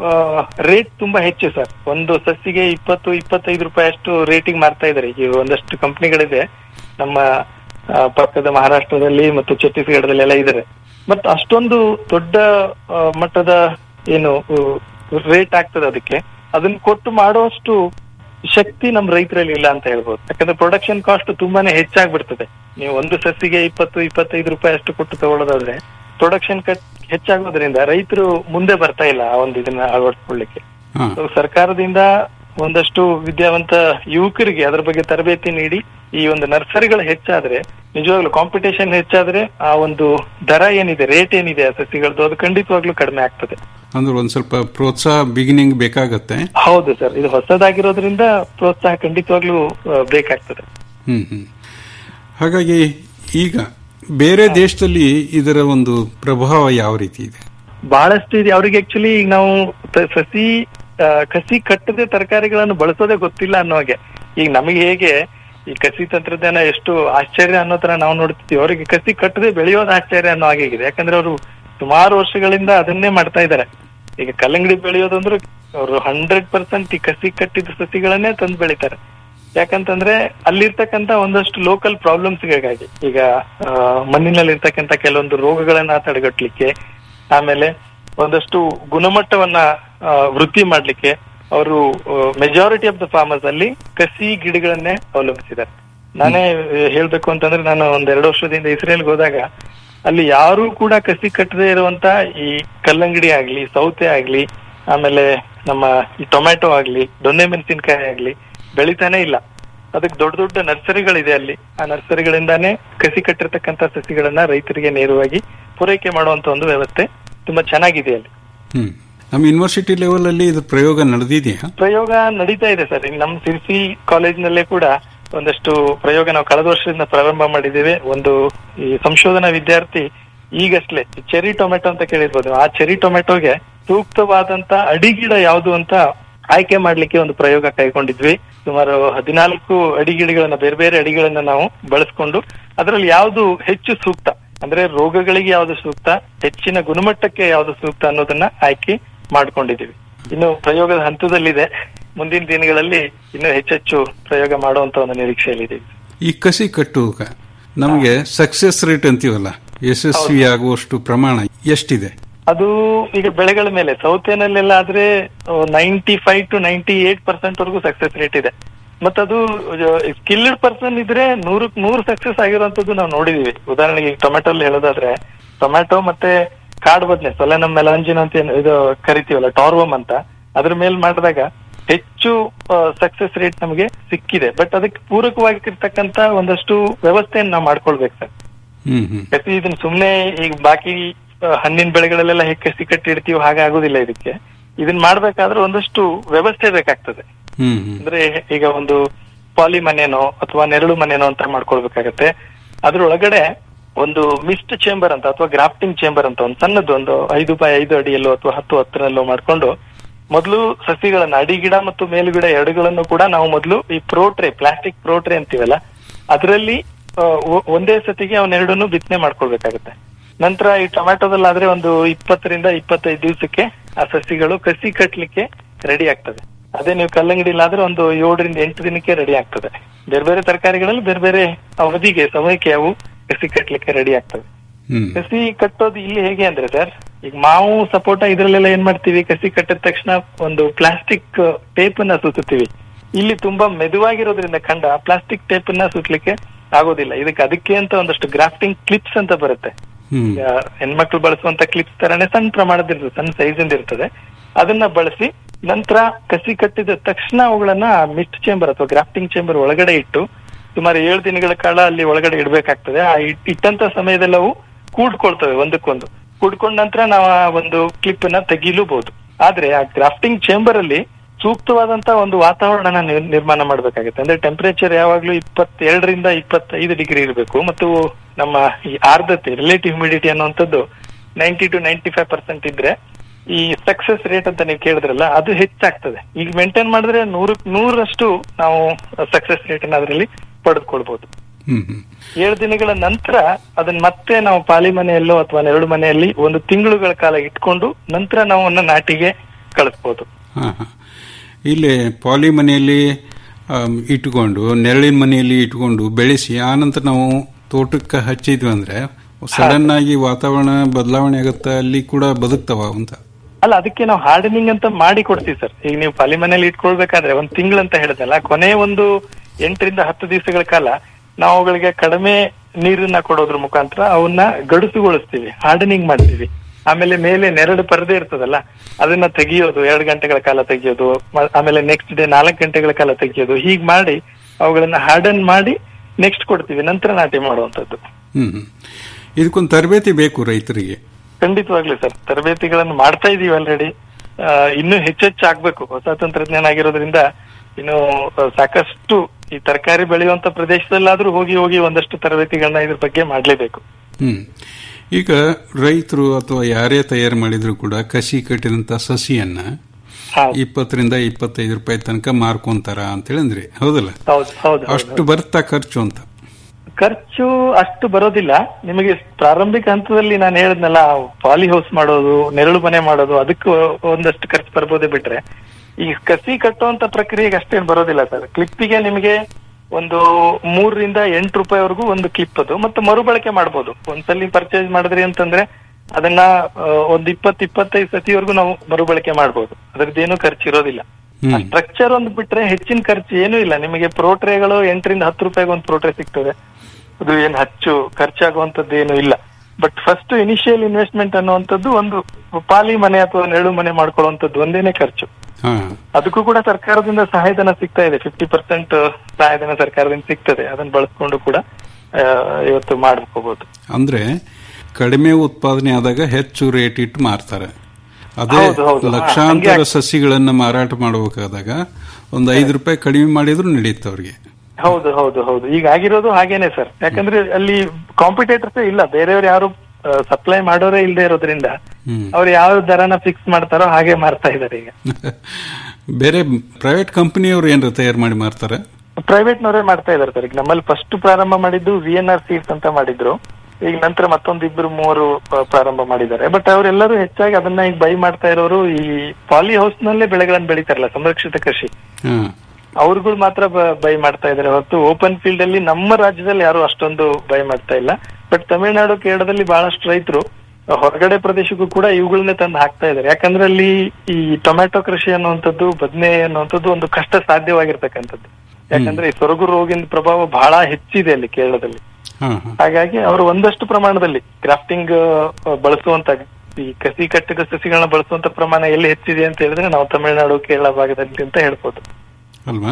ರೇಟ್ ತುಂಬಾ ಹೆಚ್ಚು ಸರ್ ಒಂದು ಸಸಿಗೆ ಇಪ್ಪತ್ತು ಇಪ್ಪತ್ತೈದು ರೂಪಾಯಿ ಅಷ್ಟು ರೇಟಿಂಗ್ ಮಾರ್ತಾ ಇದ್ದಾರೆ ಈಗ ಒಂದಷ್ಟು ಕಂಪನಿಗಳಿದೆ ನಮ್ಮ ಆ, ಪಕ್ಕದ ಮಹಾರಾಷ್ಟ್ರದಲ್ಲಿ ಮತ್ತು ಛತ್ತೀಸ್ಗಢದಲ್ಲಿ ಎಲ್ಲ ಇದ್ದಾರೆ ಮತ್ತು ಅಷ್ಟೊಂದು ದೊಡ್ಡ ಆ, ಮಟ್ಟದ ಏನು ರೇಟ್ ಆಗ್ತದೆ ಅದಕ್ಕೆ ಅದನ್ನ ಕೊಟ್ಟು ಮಾಡುವಷ್ಟು ಶಕ್ತಿ ನಮ್ ರೈತರಲ್ಲಿ ಇಲ್ಲ ಅಂತ ಹೇಳ್ಬೋದು ಯಾಕಂದ್ರೆ ಪ್ರೊಡಕ್ಷನ್ ಕಾಸ್ಟ್ ತುಂಬಾನೇ ಹೆಚ್ಚಾಗ್ಬಿಡ್ತದೆ ನೀವು ಒಂದು ಸಸಿಗೆ ಇಪ್ಪತ್ತು ಇಪ್ಪತ್ತೈದು ರೂಪಾಯಿ ಅಷ್ಟು ಕೊಟ್ಟು ತಗೊಳ್ಳೋದಾದ್ರೆ ಪ್ರೊಡಕ್ಷನ್ ಕಟ್ ಹೆಚ್ಚಾಗೋದ್ರಿಂದ ರೈತರು ಮುಂದೆ ಬರ್ತಾ ಇಲ್ಲ ಆ ಒಂದು ಇದನ್ನ ಅಳವಡಿಸ್ಕೊಳ್ಳಿಕ್ಕೆ ಹಾ So, ಸರ್ಕಾರದಿಂದ ಒಂದಷ್ಟು ವಿದ್ಯಾವಂತ ಯುವಕರಿಗೆ ಅದರ ಬಗ್ಗೆ ತರಬೇತಿ ನೀಡಿ ಈ ಒಂದು ನರ್ಸರಿಗಳು ಹೆಚ್ಚಾದ್ರೆ ನಿಜವಾಗ್ಲೂ ಕಾಂಪಿಟೇಷನ್ ಹೆಚ್ಚಾದ್ರೆ ಆ ಒಂದು ದರ ಏನಿದೆ ರೇಟ್ ಏನಿದೆ ಆ ಸಸಿಗಳದ್ದು ಅದು ಖಂಡಿತವಾಗ್ಲೂ ಕಡಿಮೆ ಆಗ್ತದೆ ಅಂದ್ರೆ ಒಂದ್ ಸ್ವಲ್ಪ ಪ್ರೋತ್ಸಾಹ ಬಿಗಿನಿಂಗ್ ಬೇಕಾಗತ್ತೆ ಹೌದು ಸರ್ ಇದು ಹೊಸದಾಗಿರೋದ್ರಿಂದ ಪ್ರೋತ್ಸಾಹ ಖಂಡಿತವಾಗ್ಲೂ ಆ, ಬೇಕಾಗ್ತದೆ ಹ್ಮ್ ಹ್ಮ್ ಹಾಗಾಗಿ ಈಗ ಬೇರೆ ದೇಶದಲ್ಲಿ ಇದರ ಒಂದು ಪ್ರಭಾವ ಯಾವ ರೀತಿ ಇದೆ ಬಹಳಷ್ಟು ಇದೆ ಅವ್ರಿಗೆ ಆಕ್ಚುಲಿ ಈಗ ನಾವು ತ- ಸಸಿ ಆ, ಕಸಿ ಕಟ್ಟದೆ ತರಕಾರಿಗಳನ್ನು ಬಳಸೋದೇ ಗೊತ್ತಿಲ್ಲ ಅನ್ನೋ ಹಾಗೆ ಈಗ ನಮಗೆ ಹೇಗೆ ಈ ಕಸಿ ತಂತ್ರಜ್ಞಾನ ಎಷ್ಟು ಆಶ್ಚರ್ಯ ಅನ್ನೋ ತರ ನಾವು ನೋಡ್ತೀವಿ ಅವರಿಗೆ ಕಸಿ ಕಟ್ಟದೆ ಬೆಳೆಯೋದು ಆಶ್ಚರ್ಯ ಅನ್ನೋ ಹಾಗೆ ಇದೆ ಯಾಕಂದ್ರೆ ಅವರು ಸುಮಾರು ವರ್ಷಗಳಿಂದ ಅದನ್ನೇ ಮಾಡ್ತಾ ಇದ್ದಾರೆ ಈಗ ಕಲ್ಲಂಗಡಿ ಬೆಳೆಯೋದು ಅಂದ್ರೆ ಅವರು ಹಂಡ್ರೆಡ್ ಪರ್ಸೆಂಟ್ ಈ ಕಸಿ ಕಟ್ಟಿದ ಸಸಿಗಳನ್ನೇ ತಂದು ಬೆಳಿತಾರೆ ಯಾಕಂತಂದ್ರೆ ಅಲ್ಲಿರ್ತಕ್ಕಂತ ಒಂದಷ್ಟು ಲೋಕಲ್ ಪ್ರಾಬ್ಲಮ್ಸ್ ಗಾಗಿ ಈಗ ಆ, ಮಣ್ಣಿನಲ್ಲಿ ಇರ್ತಕ್ಕಂತ ಕೆಲವೊಂದು ರೋಗಗಳನ್ನ ತಡೆಗಟ್ಟಲಿಕ್ಕೆ ಆಮೇಲೆ ಒಂದಷ್ಟು ಗುಣಮಟ್ಟವನ್ನ ಆ, ವೃದ್ಧಿ ಮಾಡ್ಲಿಕ್ಕೆ ಅವರು ಮೆಜಾರಿಟಿ ಆಫ್ ದ ಫಾರ್ಮರ್ಸ್ ಅಲ್ಲಿ ಕಸಿ ಗಿಡಗಳನ್ನೇ ಅವಲಂಬಿಸಿದ್ದಾರೆ ನಾನೇ ಆ, ಹೇಳ್ಬೇಕು ಅಂತಂದ್ರೆ ನಾನು ಒಂದ್ ಎರಡು ವರ್ಷದಿಂದ ಇಸ್ರೇಲ್ಗೆ ಹೋದಾಗ ಅಲ್ಲಿ ಯಾರೂ ಕೂಡ ಕಸಿ ಕಟ್ಟದೇ ಇರುವಂತ ಈ ಕಲ್ಲಂಗಡಿ ಆಗ್ಲಿ ಸೌತೆ ಆಗ್ಲಿ ಆಮೇಲೆ ನಮ್ಮ ಈ ಟೊಮ್ಯಾಟೊ ಆಗ್ಲಿ ದೊಣ್ಣೆ ಮೆಣಸಿನಕಾಯಿ ಆಗ್ಲಿ ಬೆಳಿತಾನೆ ಇಲ್ಲ ಅದಕ್ಕೆ ದೊಡ್ಡ ದೊಡ್ಡ ನರ್ಸರಿಗಳಿದೆ ಅಲ್ಲಿ ಆ ನರ್ಸರಿಗಳಿಂದಾನೇ ಕಸಿ ಕಟ್ಟಿರ್ತಕ್ಕಂತ ಸಸಿಗಳನ್ನ ರೈತರಿಗೆ ನೇರವಾಗಿ ಪೂರೈಕೆ ಮಾಡುವಂತ ಒಂದು ವ್ಯವಸ್ಥೆ ತುಂಬಾ ಚೆನ್ನಾಗಿದೆ ಅಲ್ಲಿ ಹ್ಮ್ ನಮ್ಮ ಯೂನಿವರ್ಸಿಟಿ ಲೆವೆಲ್ ಅಲ್ಲಿ ಇದು ಪ್ರಯೋಗ ನಡೆದಿದೆಯಾ ಪ್ರಯೋಗ ನಡೀತಾ ಇದೆ ಸರ್ ಈಗ ನಮ್ಮ ಸಿರ್ಸಿ ಕಾಲೇಜ್ನಲ್ಲೇ ಕೂಡ ಒಂದಷ್ಟು ಪ್ರಯೋಗ ನಾವು ಕಳೆದ ವರ್ಷದಿಂದ ಪ್ರಾರಂಭ ಮಾಡಿದ್ದೇವೆ ಒಂದು ಈ ಸಂಶೋಧನಾ ವಿದ್ಯಾರ್ಥಿ ಈಗಷ್ಟೇ ಚೆರಿ ಟೊಮೆಟೊ ಅಂತ ಕೇಳಿರ್ಬೋದು ಆ ಚೆರಿ ಟೊಮೆಟೊಗೆ ಸೂಕ್ತವಾದಂತ ಅಡಿಗಿಡ ಯಾವುದು ಅಂತ ಆಯ್ಕೆ ಮಾಡ್ಲಿಕ್ಕೆ ಒಂದು ಪ್ರಯೋಗ ಕೈಗೊಂಡಿದ್ವಿ ಸುಮಾರು ಹದಿನಾಲ್ಕು ಅಡಿಗಿಡಗಳನ್ನ ಬೇರೆ ಬೇರೆ ಅಡಿಗಳನ್ನ ನಾವು ಬಳಸ್ಕೊಂಡು ಅದರಲ್ಲಿ ಯಾವುದು ಹೆಚ್ಚು ಸೂಕ್ತ ಅಂದ್ರೆ ರೋಗಗಳಿಗೆ ಯಾವ್ದು ಸೂಕ್ತ ಹೆಚ್ಚಿನ ಗುಣಮಟ್ಟಕ್ಕೆ ಯಾವ್ದು ಸೂಕ್ತ ಅನ್ನೋದನ್ನ ಆಯ್ಕೆ ಮಾಡ್ಕೊಂಡಿದೀವಿ ಇನ್ನು ಪ್ರಯೋಗದ ಹಂತದಲ್ಲಿದೆ ಮುಂದಿನ ದಿನಗಳಲ್ಲಿ ಇನ್ನೂ ಹೆಚ್ಚೆಚ್ಚು ಪ್ರಯೋಗ ಮಾಡುವಂತ ಒಂದು ನಿರೀಕ್ಷೆಯಲ್ಲಿದ್ದೀವಿ ಈ ಕಸಿ ಕಟ್ಟುವಾಗ ನಮಗೆ ಸಕ್ಸೆಸ್ ರೇಟ್ ಅಂತೀವಲ್ಲ ಯಶಸ್ವಿ ಆಗುವಷ್ಟು ಪ್ರಮಾಣ ಎಷ್ಟಿದೆ ಅದು ಈಗ ಬೆಳೆಗಳ ಮೇಲೆ ಸೌತೆನಲ್ಲೆಲ್ಲ ಆದ್ರೆ ninety five to ninety eight percent ವರೆಗೂ ಸಕ್ಸೆಸ್ ರೇಟ್ ಇದೆ ಮತ್ತದು ಸ್ಕಿಲ್ಡ್ ಪರ್ಸನ್ ಇದ್ರೆ ನೂರಕ್ ನೂರು ಸಕ್ಸೆಸ್ ಆಗಿರುವಂತದ್ದು ನಾವು ನೋಡಿದೀವಿ ಉದಾಹರಣೆಗೆ ಈಗ ಟೊಮೆಟೊ ಹೇಳೋದಾದ್ರೆ ಟೊಮೆಟೊ ಮತ್ತೆ ಕಾಡು ಬದ್ನೆ ಸೊಲೆನಮ್ ಮೆಲಾಂಜಿನ್ ಅಂತ ಏನ್ ಇದು ಕರಿತೀವಲ್ಲ ಟಾರ್ವಮ್ ಅಂತ ಅದ್ರ ಮೇಲೆ ಮಾಡಿದಾಗ ಹೆಚ್ಚು ಸಕ್ಸೆಸ್ ರೇಟ್ ನಮಗೆ ಸಿಕ್ಕಿದೆ ಬಟ್ ಅದಕ್ಕೆ ಪೂರಕವಾಗಿರ್ತಕ್ಕಂತ ಒಂದಷ್ಟು ವ್ಯವಸ್ಥೆಯನ್ನು ನಾವು ಮಾಡ್ಕೊಳ್ಬೇಕು ಸರ್ ಹ್ಮ್ ಹ್ಮ್ ಕಸಿ ಇದನ್ನ ಸುಮ್ನೆ ಈಗ ಬಾಕಿ ಆ, ಹಣ್ಣಿನ ಬೆಳೆಗಳಲ್ಲೆಲ್ಲ ಹೇಗೆ ಕಸಿ ಕಟ್ಟಿಡ್ತೀವಿ ಹಾಗೆ ಆಗುದಿಲ್ಲ ಇದಕ್ಕೆ ಇದನ್ನ ಮಾಡ್ಬೇಕಾದ್ರೆ ಒಂದಷ್ಟು ವ್ಯವಸ್ಥೆ ಬೇಕಾಗ್ತದೆ ಹ್ಮ್ ಹ್ಮ್ ಅಂದ್ರೆ ಈಗ ಒಂದು ಪಾಲಿ ಮನೆನೋ ಅಥವಾ ನೆರಳು ಮನೆನೋ ಅಂತ ಮಾಡ್ಕೊಳ್ಬೇಕಾಗತ್ತೆ ಅದ್ರೊಳಗಡೆ ಒಂದು ಮಿಸ್ಟ್ ಚೇಂಬರ್ ಅಂತ ಅಥವಾ ಗ್ರಾಫ್ಟಿಂಗ್ ಚೇಂಬರ್ ಅಂತ ಒಂದು ಸಣ್ಣದು ಒಂದು ಐದು ಬೈ ಐದು ಅಡಿಯಲ್ಲೋ ಅಥವಾ ಹತ್ತು ಹತ್ತರಲ್ಲೋ ಮಾಡ್ಕೊಂಡು ಮೊದಲು ಸಸಿಗಳನ್ನ ಅಡಿ ಗಿಡ ಮತ್ತು ಮೇಲುಗಿಡ ಎರಡುಗಳನ್ನು ಕೂಡ ನಾವು ಮೊದಲು ಈ ಪ್ರೋಟ್ರೆ ಪ್ಲಾಸ್ಟಿಕ್ ಪ್ರೋಟ್ರೆ ಅಂತೀವಲ್ಲ ಅದರಲ್ಲಿ ಒಂದೇ ಸತಿಗೆ ಅವನ್ನೆರಡನ್ನು ಬಿತ್ತನೆ ಮಾಡ್ಕೊಳ್ಬೇಕಾಗತ್ತೆ ನಂತರ ಈ ಟೊಮ್ಯಾಟೋದಲ್ಲಾದ್ರೆ ಒಂದು ಇಪ್ಪತ್ತರಿಂದ ಇಪ್ಪತ್ತೈದು ದಿವಸಕ್ಕೆ ಆ ಸಸಿಗಳು ಕಸಿ ಕಟ್ಲಿಕ್ಕೆ ರೆಡಿ ಆಗ್ತದೆ ಅದೇ ನೀವು ಕಲ್ಲಂಗಡಿಲಾದ್ರೆ ಒಂದು ಏಳರಿಂದ ಎಂಟು ದಿನಕ್ಕೆ ರೆಡಿ ಆಗ್ತದೆ ಬೇರೆ ಬೇರೆ ತರಕಾರಿಗಳಲ್ಲಿ ಬೇರೆ ಬೇರೆ ಅವಧಿಗೆ ಸಮಯಕ್ಕೆ ಅವು ಕಸಿ ಕಟ್ಲಿಕ್ಕೆ ರೆಡಿ ಆಗ್ತವೆ ಹ್ಮ್ ಕಸಿ ಕಟ್ಟೋದು ಇಲ್ಲಿ ಹೇಗೆ ಅಂದ್ರೆ ಸರ್ ಈಗ ಮಾವು ಸಪೋಟ ಇದ್ರಲ್ಲೆಲ್ಲ ಏನ್ ಮಾಡ್ತೀವಿ ಕಸಿ ಕಟ್ಟಿದ ತಕ್ಷಣ ಒಂದು ಪ್ಲಾಸ್ಟಿಕ್ ಟೇಪ್ ಅನ್ನ ಸುತ್ತುತ್ತೀವಿ ಇಲ್ಲಿ ತುಂಬಾ ಮೆದುವಾಗಿರೋದ್ರಿಂದ ಖಂಡ ಪ್ಲಾಸ್ಟಿಕ್ ಟೇಪ್ ಅನ್ನ ಸುತ್ತಲಿಕ್ಕೆ ಆಗೋದಿಲ್ಲ ಇದಕ್ಕೆ ಅದಕ್ಕೆ ಅಂತ ಒಂದಷ್ಟು ಗ್ರಾಫ್ಟಿಂಗ್ ಕ್ಲಿಪ್ಸ್ ಅಂತ ಬರುತ್ತೆ ಹ್ಮ್ ಈಗ ಹೆಣ್ಮಕ್ಳು ಬಳಸುವಂತ ಕ್ಲಿಪ್ಸ್ ತರನೇ ಸಣ್ಣ ಪ್ರಮಾಣದ ಇರ್ತದೆ ಸಣ್ಣ ಸೈಜ್ ಇಂದ ಇರ್ತದೆ ಅದನ್ನ ಬಳಸಿ ನಂತರ ಕಸಿ ಕಟ್ಟಿದ ತಕ್ಷಣ ಅವುಗಳನ್ನ ಮಿಸ್ಟ್ ಚೇಂಬರ್ ಅಥವಾ ಗ್ರಾಫ್ಟಿಂಗ್ ಚೇಂಬರ್ ಒಳಗಡೆ ಇಟ್ಟು ಸುಮಾರು ಏಳು ದಿನಗಳ ಕಾಲ ಅಲ್ಲಿ ಒಳಗಡೆ ಇಡ್ಬೇಕಾಗ್ತದೆ ಆ ಇಟ್- ಇಟ್ಟಂತ ಸಮಯದಲ್ಲಿ ಅವು ಕೂಡ್ಕೊಳ್ತವೆ ಒಂದಕ್ಕೊಂದು ಕೂಡ್ಕೊಂಡ ನಂತರ ನಾವು ಆ ಒಂದು ಕ್ಲಿಪ್ ಅನ್ನ ತೆಗೀಲೂಬಹುದು ಆದ್ರೆ ಆ ಗ್ರಾಫ್ಟಿಂಗ್ ಚೇಂಬರ್ ಅಲ್ಲಿ ಸೂಕ್ತವಾದಂತ ಒಂದು ವಾತಾವರಣ ನಿರ್ಮಾಣ ಮಾಡ್ಬೇಕಾಗುತ್ತೆ ಅಂದ್ರೆ ಟೆಂಪರೇಚರ್ ಯಾವಾಗ್ಲೂ ಇಪ್ಪತ್ತೆರಡರಿಂದ ಇಪ್ಪತ್ತೈದು ಡಿಗ್ರಿ ಇರಬೇಕು ಮತ್ತು ನಮ್ಮ ಈ ಆರ್ದ್ರತೆ ರಿಲೇಟಿವ್ ಹ್ಯುಮಿಡಿಟಿ ಅನ್ನುವಂಥದ್ದು ninety to ninety five percent ಇದ್ರೆ ಈ ಸಕ್ಸೆಸ್ ರೇಟ್ ಅಂತ ನೀವು ಕೇಳಿದ್ರಲ್ಲ ಅದು ಹೆಚ್ಚಾಗ್ತದೆ ಈಗ ಮೇಂಟೈನ್ ಮಾಡಿದ್ರೆ ನೂರಕ್ ನೂರಷ್ಟು ನಾವು ಸಕ್ಸೆಸ್ ರೇಟ್ ಅನ್ನ ಅದರಲ್ಲಿ ಪಡೆದುಕೊಳ್ಬಹುದು ಹ್ಮ್ ಹ್ಮ್ ಏಳು ದಿನಗಳ ನಂತರ ಅದನ್ನ ಮತ್ತೆ ನಾವು ಪಾಲಿ ಮನೆಯಲ್ಲೋ ಅಥವಾ ನೆರಳು ಮನೆಯಲ್ಲಿ ಒಂದು ತಿಂಗಳುಗಳ ಕಾಲ ಇಟ್ಕೊಂಡು ನಂತರ ನಾವು ಅವನ್ನ ನಾಟಿಗೆ ಕಳಿಸ್ಬೋದು ಹಾ ಹಾ ಇಲ್ಲಿ ಪಾಲಿ ಮನೆಯಲ್ಲಿ ಆಮ್, ಇಟ್ಕೊಂಡು ನೆರಳಿನ ಮನೆಯಲ್ಲಿ ಇಟ್ಕೊಂಡು ಬೆಳೆಸಿ ಆನಂತರ ನಾವು ತೋಟಕ್ಕೆ ಹಚ್ಚಿದ್ವಿ ಅಂದ್ರೆ ಸಡನ್ ಆಗಿ ವಾತಾವರಣ ಬದಲಾವಣೆ ಆಗುತ್ತಾ ಅಲ್ಲಿ ಕೂಡ ಬದುಕ್ತಾವ ಅಂತ ಅಲ್ಲ ಅದಕ್ಕೆ ನಾವು ಹಾರ್ಡನಿಂಗ್ ಅಂತ ಮಾಡಿ ಕೊಡ್ತೀವಿ ಸರ್ ಈಗ ನೀವು ಪಾಲಿ ಮನೇಲಿ ಇಟ್ಕೊಳ್ಬೇಕಾದ್ರೆ ಒಂದ್ ತಿಂಗಳಂತ ಹೇಳಿದಲ್ಲ ಕೊನೆ ಒಂದು ಎಂಟರಿಂದ ಹತ್ತು ದಿವಸಗಳ ಕಾಲ ನಾವು ಅವುಗಳಿಗೆ ಕಡಿಮೆ ನೀರನ್ನ ಕೊಡೋದ್ರ ಮುಖಾಂತರ ಅವನ್ನ ಗಡುಸುಗೊಳಿಸ್ತೀವಿ ಹಾರ್ಡನಿಂಗ್ ಮಾಡ್ತೀವಿ ಆಮೇಲೆ ಮೇಲೆ ನೆರಳು ಪರದೆ ಇರ್ತದಲ್ಲ ಅದನ್ನ ತೆಗಿಯೋದು ಎರಡು ಗಂಟೆಗಳ ಕಾಲ ತೆಗಿಯೋದು ಮ- ಆಮೇಲೆ ನೆಕ್ಸ್ಟ್ ಡೇ ನಾಲ್ಕು ಗಂಟೆಗಳ ಕಾಲ ತೆಗಿಯೋದು ಹೀಗ್ ಮಾಡಿ ಅವುಗಳನ್ನ ಹಾರ್ಡನ್ ಮಾಡಿ ನೆಕ್ಸ್ಟ್ ಕೊಡ್ತೀವಿ ನಂತರ ನಾಟಿ ಮಾಡುವಂತದ್ದು ಹ್ಮ್ ಹ್ಮ್ ಇದಕ್ಕೊಂದು ತರಬೇತಿ ಬೇಕು ರೈತರಿಗೆ ಖಂಡಿತವಾಗ್ಲಿ ಸರ್ ತರಬೇತಿಗಳನ್ನು ಮಾಡ್ತಾ ಇದೀವಿ ಆಲ್ರೆಡಿ ಇನ್ನೂ ಹೆಚ್ಚೆಚ್ಚು ಆಗ್ಬೇಕು ಹೊಸ ತಂತ್ರಜ್ಞಾನ ಆಗಿರೋದ್ರಿಂದ ಇನ್ನು ಆ, ಸಾಕಷ್ಟು ಈ ತರಕಾರಿ ಬೆಳೆಯುವಂತ ಪ್ರದೇಶದಲ್ಲಾದ್ರೂ ಹೋಗಿ ಹೋಗಿ ಒಂದಷ್ಟು ತರಬೇತಿಗಳನ್ನ ಇದ್ರ ಬಗ್ಗೆ ಮಾಡ್ಲೇಬೇಕು ಹ್ಮ್ ಈಗ ರೈತರು ಅಥವಾ ಯಾರೇ ತಯಾರು ಮಾಡಿದ್ರು ಕೂಡ ಕಸಿ ಕಟ್ಟಿದಂತ ಸಸಿಯನ್ನ ಇಪ್ಪತ್ತರಿಂದ ಇಪ್ಪತ್ತೈದು ರೂಪಾಯಿ ತನಕ ಮಾರ್ಕೊಂತಾರ ಅಂತ ಹೇಳಿದ್ರಿ ಹೌದಲ್ಲ ಹೌದು ಹೌದು ಅಷ್ಟು ಬರ್ತಾ ಖರ್ಚು ಅಂತ ಖರ್ಚು ಅಷ್ಟು ಬರೋದಿಲ್ಲ ನಿಮಗೆ ಪ್ರಾರಂಭಿಕ ಹಂತದಲ್ಲಿ ನಾನು ಹೇಳಿದ್ನಲ್ಲ ಪಾಲಿ ಹೌಸ್ ಮಾಡೋದು ನೆರಳು ಮನೆ ಮಾಡೋದು ಅದಕ್ಕೆ ಒಂದಷ್ಟು ಖರ್ಚು ಬರ್ಬೋದೇ ಬಿಟ್ರೆ ಈ ಕಸಿ ಕಟ್ಟುವಂತ ಪ್ರಕ್ರಿಯೆಗೆ ಅಷ್ಟೇನು ಬರೋದಿಲ್ಲ ಸರ್ ಕ್ಲಿಪ್ಪಿಗೆ ನಿಮಗೆ ಒಂದು ಮೂರರಿಂದ ಎಂಟು ರೂಪಾಯಿವರೆಗೂ ಒಂದು ಕ್ಲಿಪ್ ಅದು ಮತ್ತು ಮರುಬಳಕೆ ಮಾಡ್ಬೋದು ಒಂದ್ಸಲಿ ಪರ್ಚೇಸ್ ಮಾಡಿದ್ರಿ ಅಂತಂದ್ರೆ ಅದನ್ನ ಆ, ಒಂದ್ ಇಪ್ಪತ್ ಇಪ್ಪತ್ತೈದು ಸತಿವರೆಗೂ ನಾವು ಮರುಬಳಕೆ ಮಾಡ್ಬೋದು ಅದ್ರದ್ದೇನು ಖರ್ಚು ಇರೋದಿಲ್ಲ ಹ್ಮ್ ಸ್ಟ್ರಕ್ಚರ್ ಒಂದು ಬಿಟ್ರೆ ಹೆಚ್ಚಿನ ಖರ್ಚು ಏನೂ ಇಲ್ಲ ನಿಮಗೆ ಪ್ರೋಟ್ರೇಗಳು ಎಂಟರಿಂದ ಹತ್ತು ರೂಪಾಯಿಗೆ ಒಂದು ಪ್ರೋಟ್ರೆ ಸಿಗ್ತದೆ ಅದು ಏನು ಹೆಚ್ಚು ಖರ್ಚಾಗುವಂತದ್ದು ಏನು ಇಲ್ಲ ಬಟ್ ಫಸ್ಟ್ ಇನಿಷಿಯಲ್ ಇನ್ವೆಸ್ಟ್ಮೆಂಟ್ ಅನ್ನುವಂಥದ್ದು ಒಂದು ಪಾಲಿ ಮನೆ ಅಥವಾ ನೆರಳು ಮನೆ ಮಾಡ್ಕೊಳ್ಳುವಂಥದ್ದು ಒಂದೇನೆ ಖರ್ಚು ಹಾ ಅದಕ್ಕೂ ಕೂಡ ಸರ್ಕಾರದಿಂದ ಸಹಾಯಧನ ಸಿಗ್ತಾ ಇದೆ ಫಿಫ್ಟಿ ಪರ್ಸೆಂಟ್ ಸಹಾಯಧನ ಸರ್ಕಾರದಿಂದ ಸಿಗ್ತದೆ ಅದನ್ನ ಬಳಸ್ಕೊಂಡು ಕೂಡ ಆ, ಇವತ್ತು ಮಾಡ್ಕೋಬಹುದು ಅಂದ್ರೆ ಕಡಿಮೆ ಉತ್ಪಾದನೆ ಆದಾಗ ಹೆಚ್ಚು ರೇಟ್ ಇಟ್ಟು ಮಾರ್ತಾರೆ ಅದೇ ಹೌದು, ಹೌದು. ಹಾ, ಲಕ್ಷಾಂತರ ಹಂಗೆ ಸಸಿಗಳನ್ನ ಮಾರಾಟ ಮಾಡಬೇಕಾದಾಗ ಒಂದು ಐದು ರೂಪಾಯಿ ಕಡಿಮೆ ಮಾಡಿದ್ರು ನಡೆಯುತ್ತೆ ಅವ್ರಿಗೆ ಹೌದು ಹೌದು ಹೌದು ಈಗ ಆಗಿರೋದು ಹಾಗೇನೆ ಸರ್ ಯಾಕಂದ್ರೆ ಅಲ್ಲಿ ಕಾಂಪಿಟೇಟರ್ಸ್ ಇಲ್ಲ ಬೇರೆಯವ್ರು ಯಾರು ಸಪ್ಲೈ ಮಾಡೋರೇ ಇಲ್ಲದೆ ಇರೋದ್ರಿಂದ ಹ್ಮ್ ಅವ್ರು ಯಾವ ದರನ ಫಿಕ್ಸ್ ಮಾಡ್ತಾರೋ ಹಾಗೆ ಮಾರ್ತಾ ಇದಾರೆ ಈಗ ಬೇರೆ ಪ್ರೈವೇಟ್ ಕಂಪನಿಯವರು ಏನಾರ ತಯಾರು ಮಾಡಿ ಮಾರ್ತಾರೆ ಪ್ರೈವೇಟ್ ನವರೇ ಮಾಡ್ತಾ ಇದಾರೆ ಸರ್ ಈಗ ನಮ್ಮಲ್ಲಿ ಫಸ್ಟ್ ಪ್ರಾರಂಭ ಮಾಡಿದ್ದು ವಿ ಎನ್ ಆರ್ ಸೀಡ್ಸ್ ಅಂತ ಮಾಡಿದ್ರು ಈಗ ನಂತರ ಮತ್ತೊಂದು ಇಬ್ಬರು ಮೂವರು ಆ, ಪ್ರಾರಂಭ ಮಾಡಿದ್ದಾರೆ ಬಟ್ ಅವರೆಲ್ಲರೂ ಹೆಚ್ಚಾಗಿ ಅದನ್ನ ಈಗ ಬೈ ಮಾಡ್ತಾ ಇರೋರು ಈ ಪಾಲಿ ಹೌಸ್ ನಲ್ಲೇ ಬೆಳೆಗಳನ್ನ ಬೆಳಿತಾರಲ್ಲ ಸಂರಕ್ಷಿತ ಕೃಷಿ ಹಾ ಅವ್ರುಗಳು ಮಾತ್ರ ಬೈ ಮಾಡ್ತಾ ಇದಾರೆ ಹೊರತು ಓಪನ್ ಫೀಲ್ಡ್ ಅಲ್ಲಿ ನಮ್ಮ ರಾಜ್ಯದಲ್ಲಿ ಯಾರು ಅಷ್ಟೊಂದು ಬೈ ಮಾಡ್ತಾ ಇಲ್ಲ ಬಟ್ ತಮಿಳುನಾಡು ಕೇರಳದಲ್ಲಿ ಬಹಳಷ್ಟು ರೈತರು ಹೊರಗಡೆ ಪ್ರದೇಶಕ್ಕೂ ಕೂಡ ಇವುಗಳನ್ನೇ ತಂದು ಹಾಕ್ತಾ ಇದ್ದಾರೆ ಯಾಕಂದ್ರೆ ಅಲ್ಲಿ ಈ ಟೊಮ್ಯಾಟೊ ಕೃಷಿ ಅನ್ನುವಂಥದ್ದು ಬದನೆ ಅನ್ನುವಂಥದ್ದು ಒಂದು ಕಷ್ಟ ಸಾಧ್ಯವಾಗಿರ್ತಕ್ಕಂಥದ್ದು ಯಾಕಂದ್ರೆ ಈ ಸೊರಗು ರೋಗಿನ ಪ್ರಭಾವ ಬಹಳ ಹೆಚ್ಚಿದೆ ಅಲ್ಲಿ ಕೇರಳದಲ್ಲಿ ಹಾ ಹಾ ಹಾಗಾಗಿ ಅವರು ಒಂದಷ್ಟು ಪ್ರಮಾಣದಲ್ಲಿ ಗ್ರಾಫ್ಟಿಂಗ್ ಬಳಸುವಂತ ಈ ಕಸಿ ಕಟ್ಟಿದ ಸಸಿಗಳನ್ನ ಬಳಸುವಂತ ಪ್ರಮಾಣ ಎಲ್ಲಿ ಹೆಚ್ಚಿದೆ ಅಂತ ಹೇಳಿದ್ರೆ ನಾವು ತಮಿಳುನಾಡು ಕೇರಳ ಭಾಗದಲ್ಲಿ ಅಂತ ಹೇಳ್ಬೋದು ಅಲ್ವಾ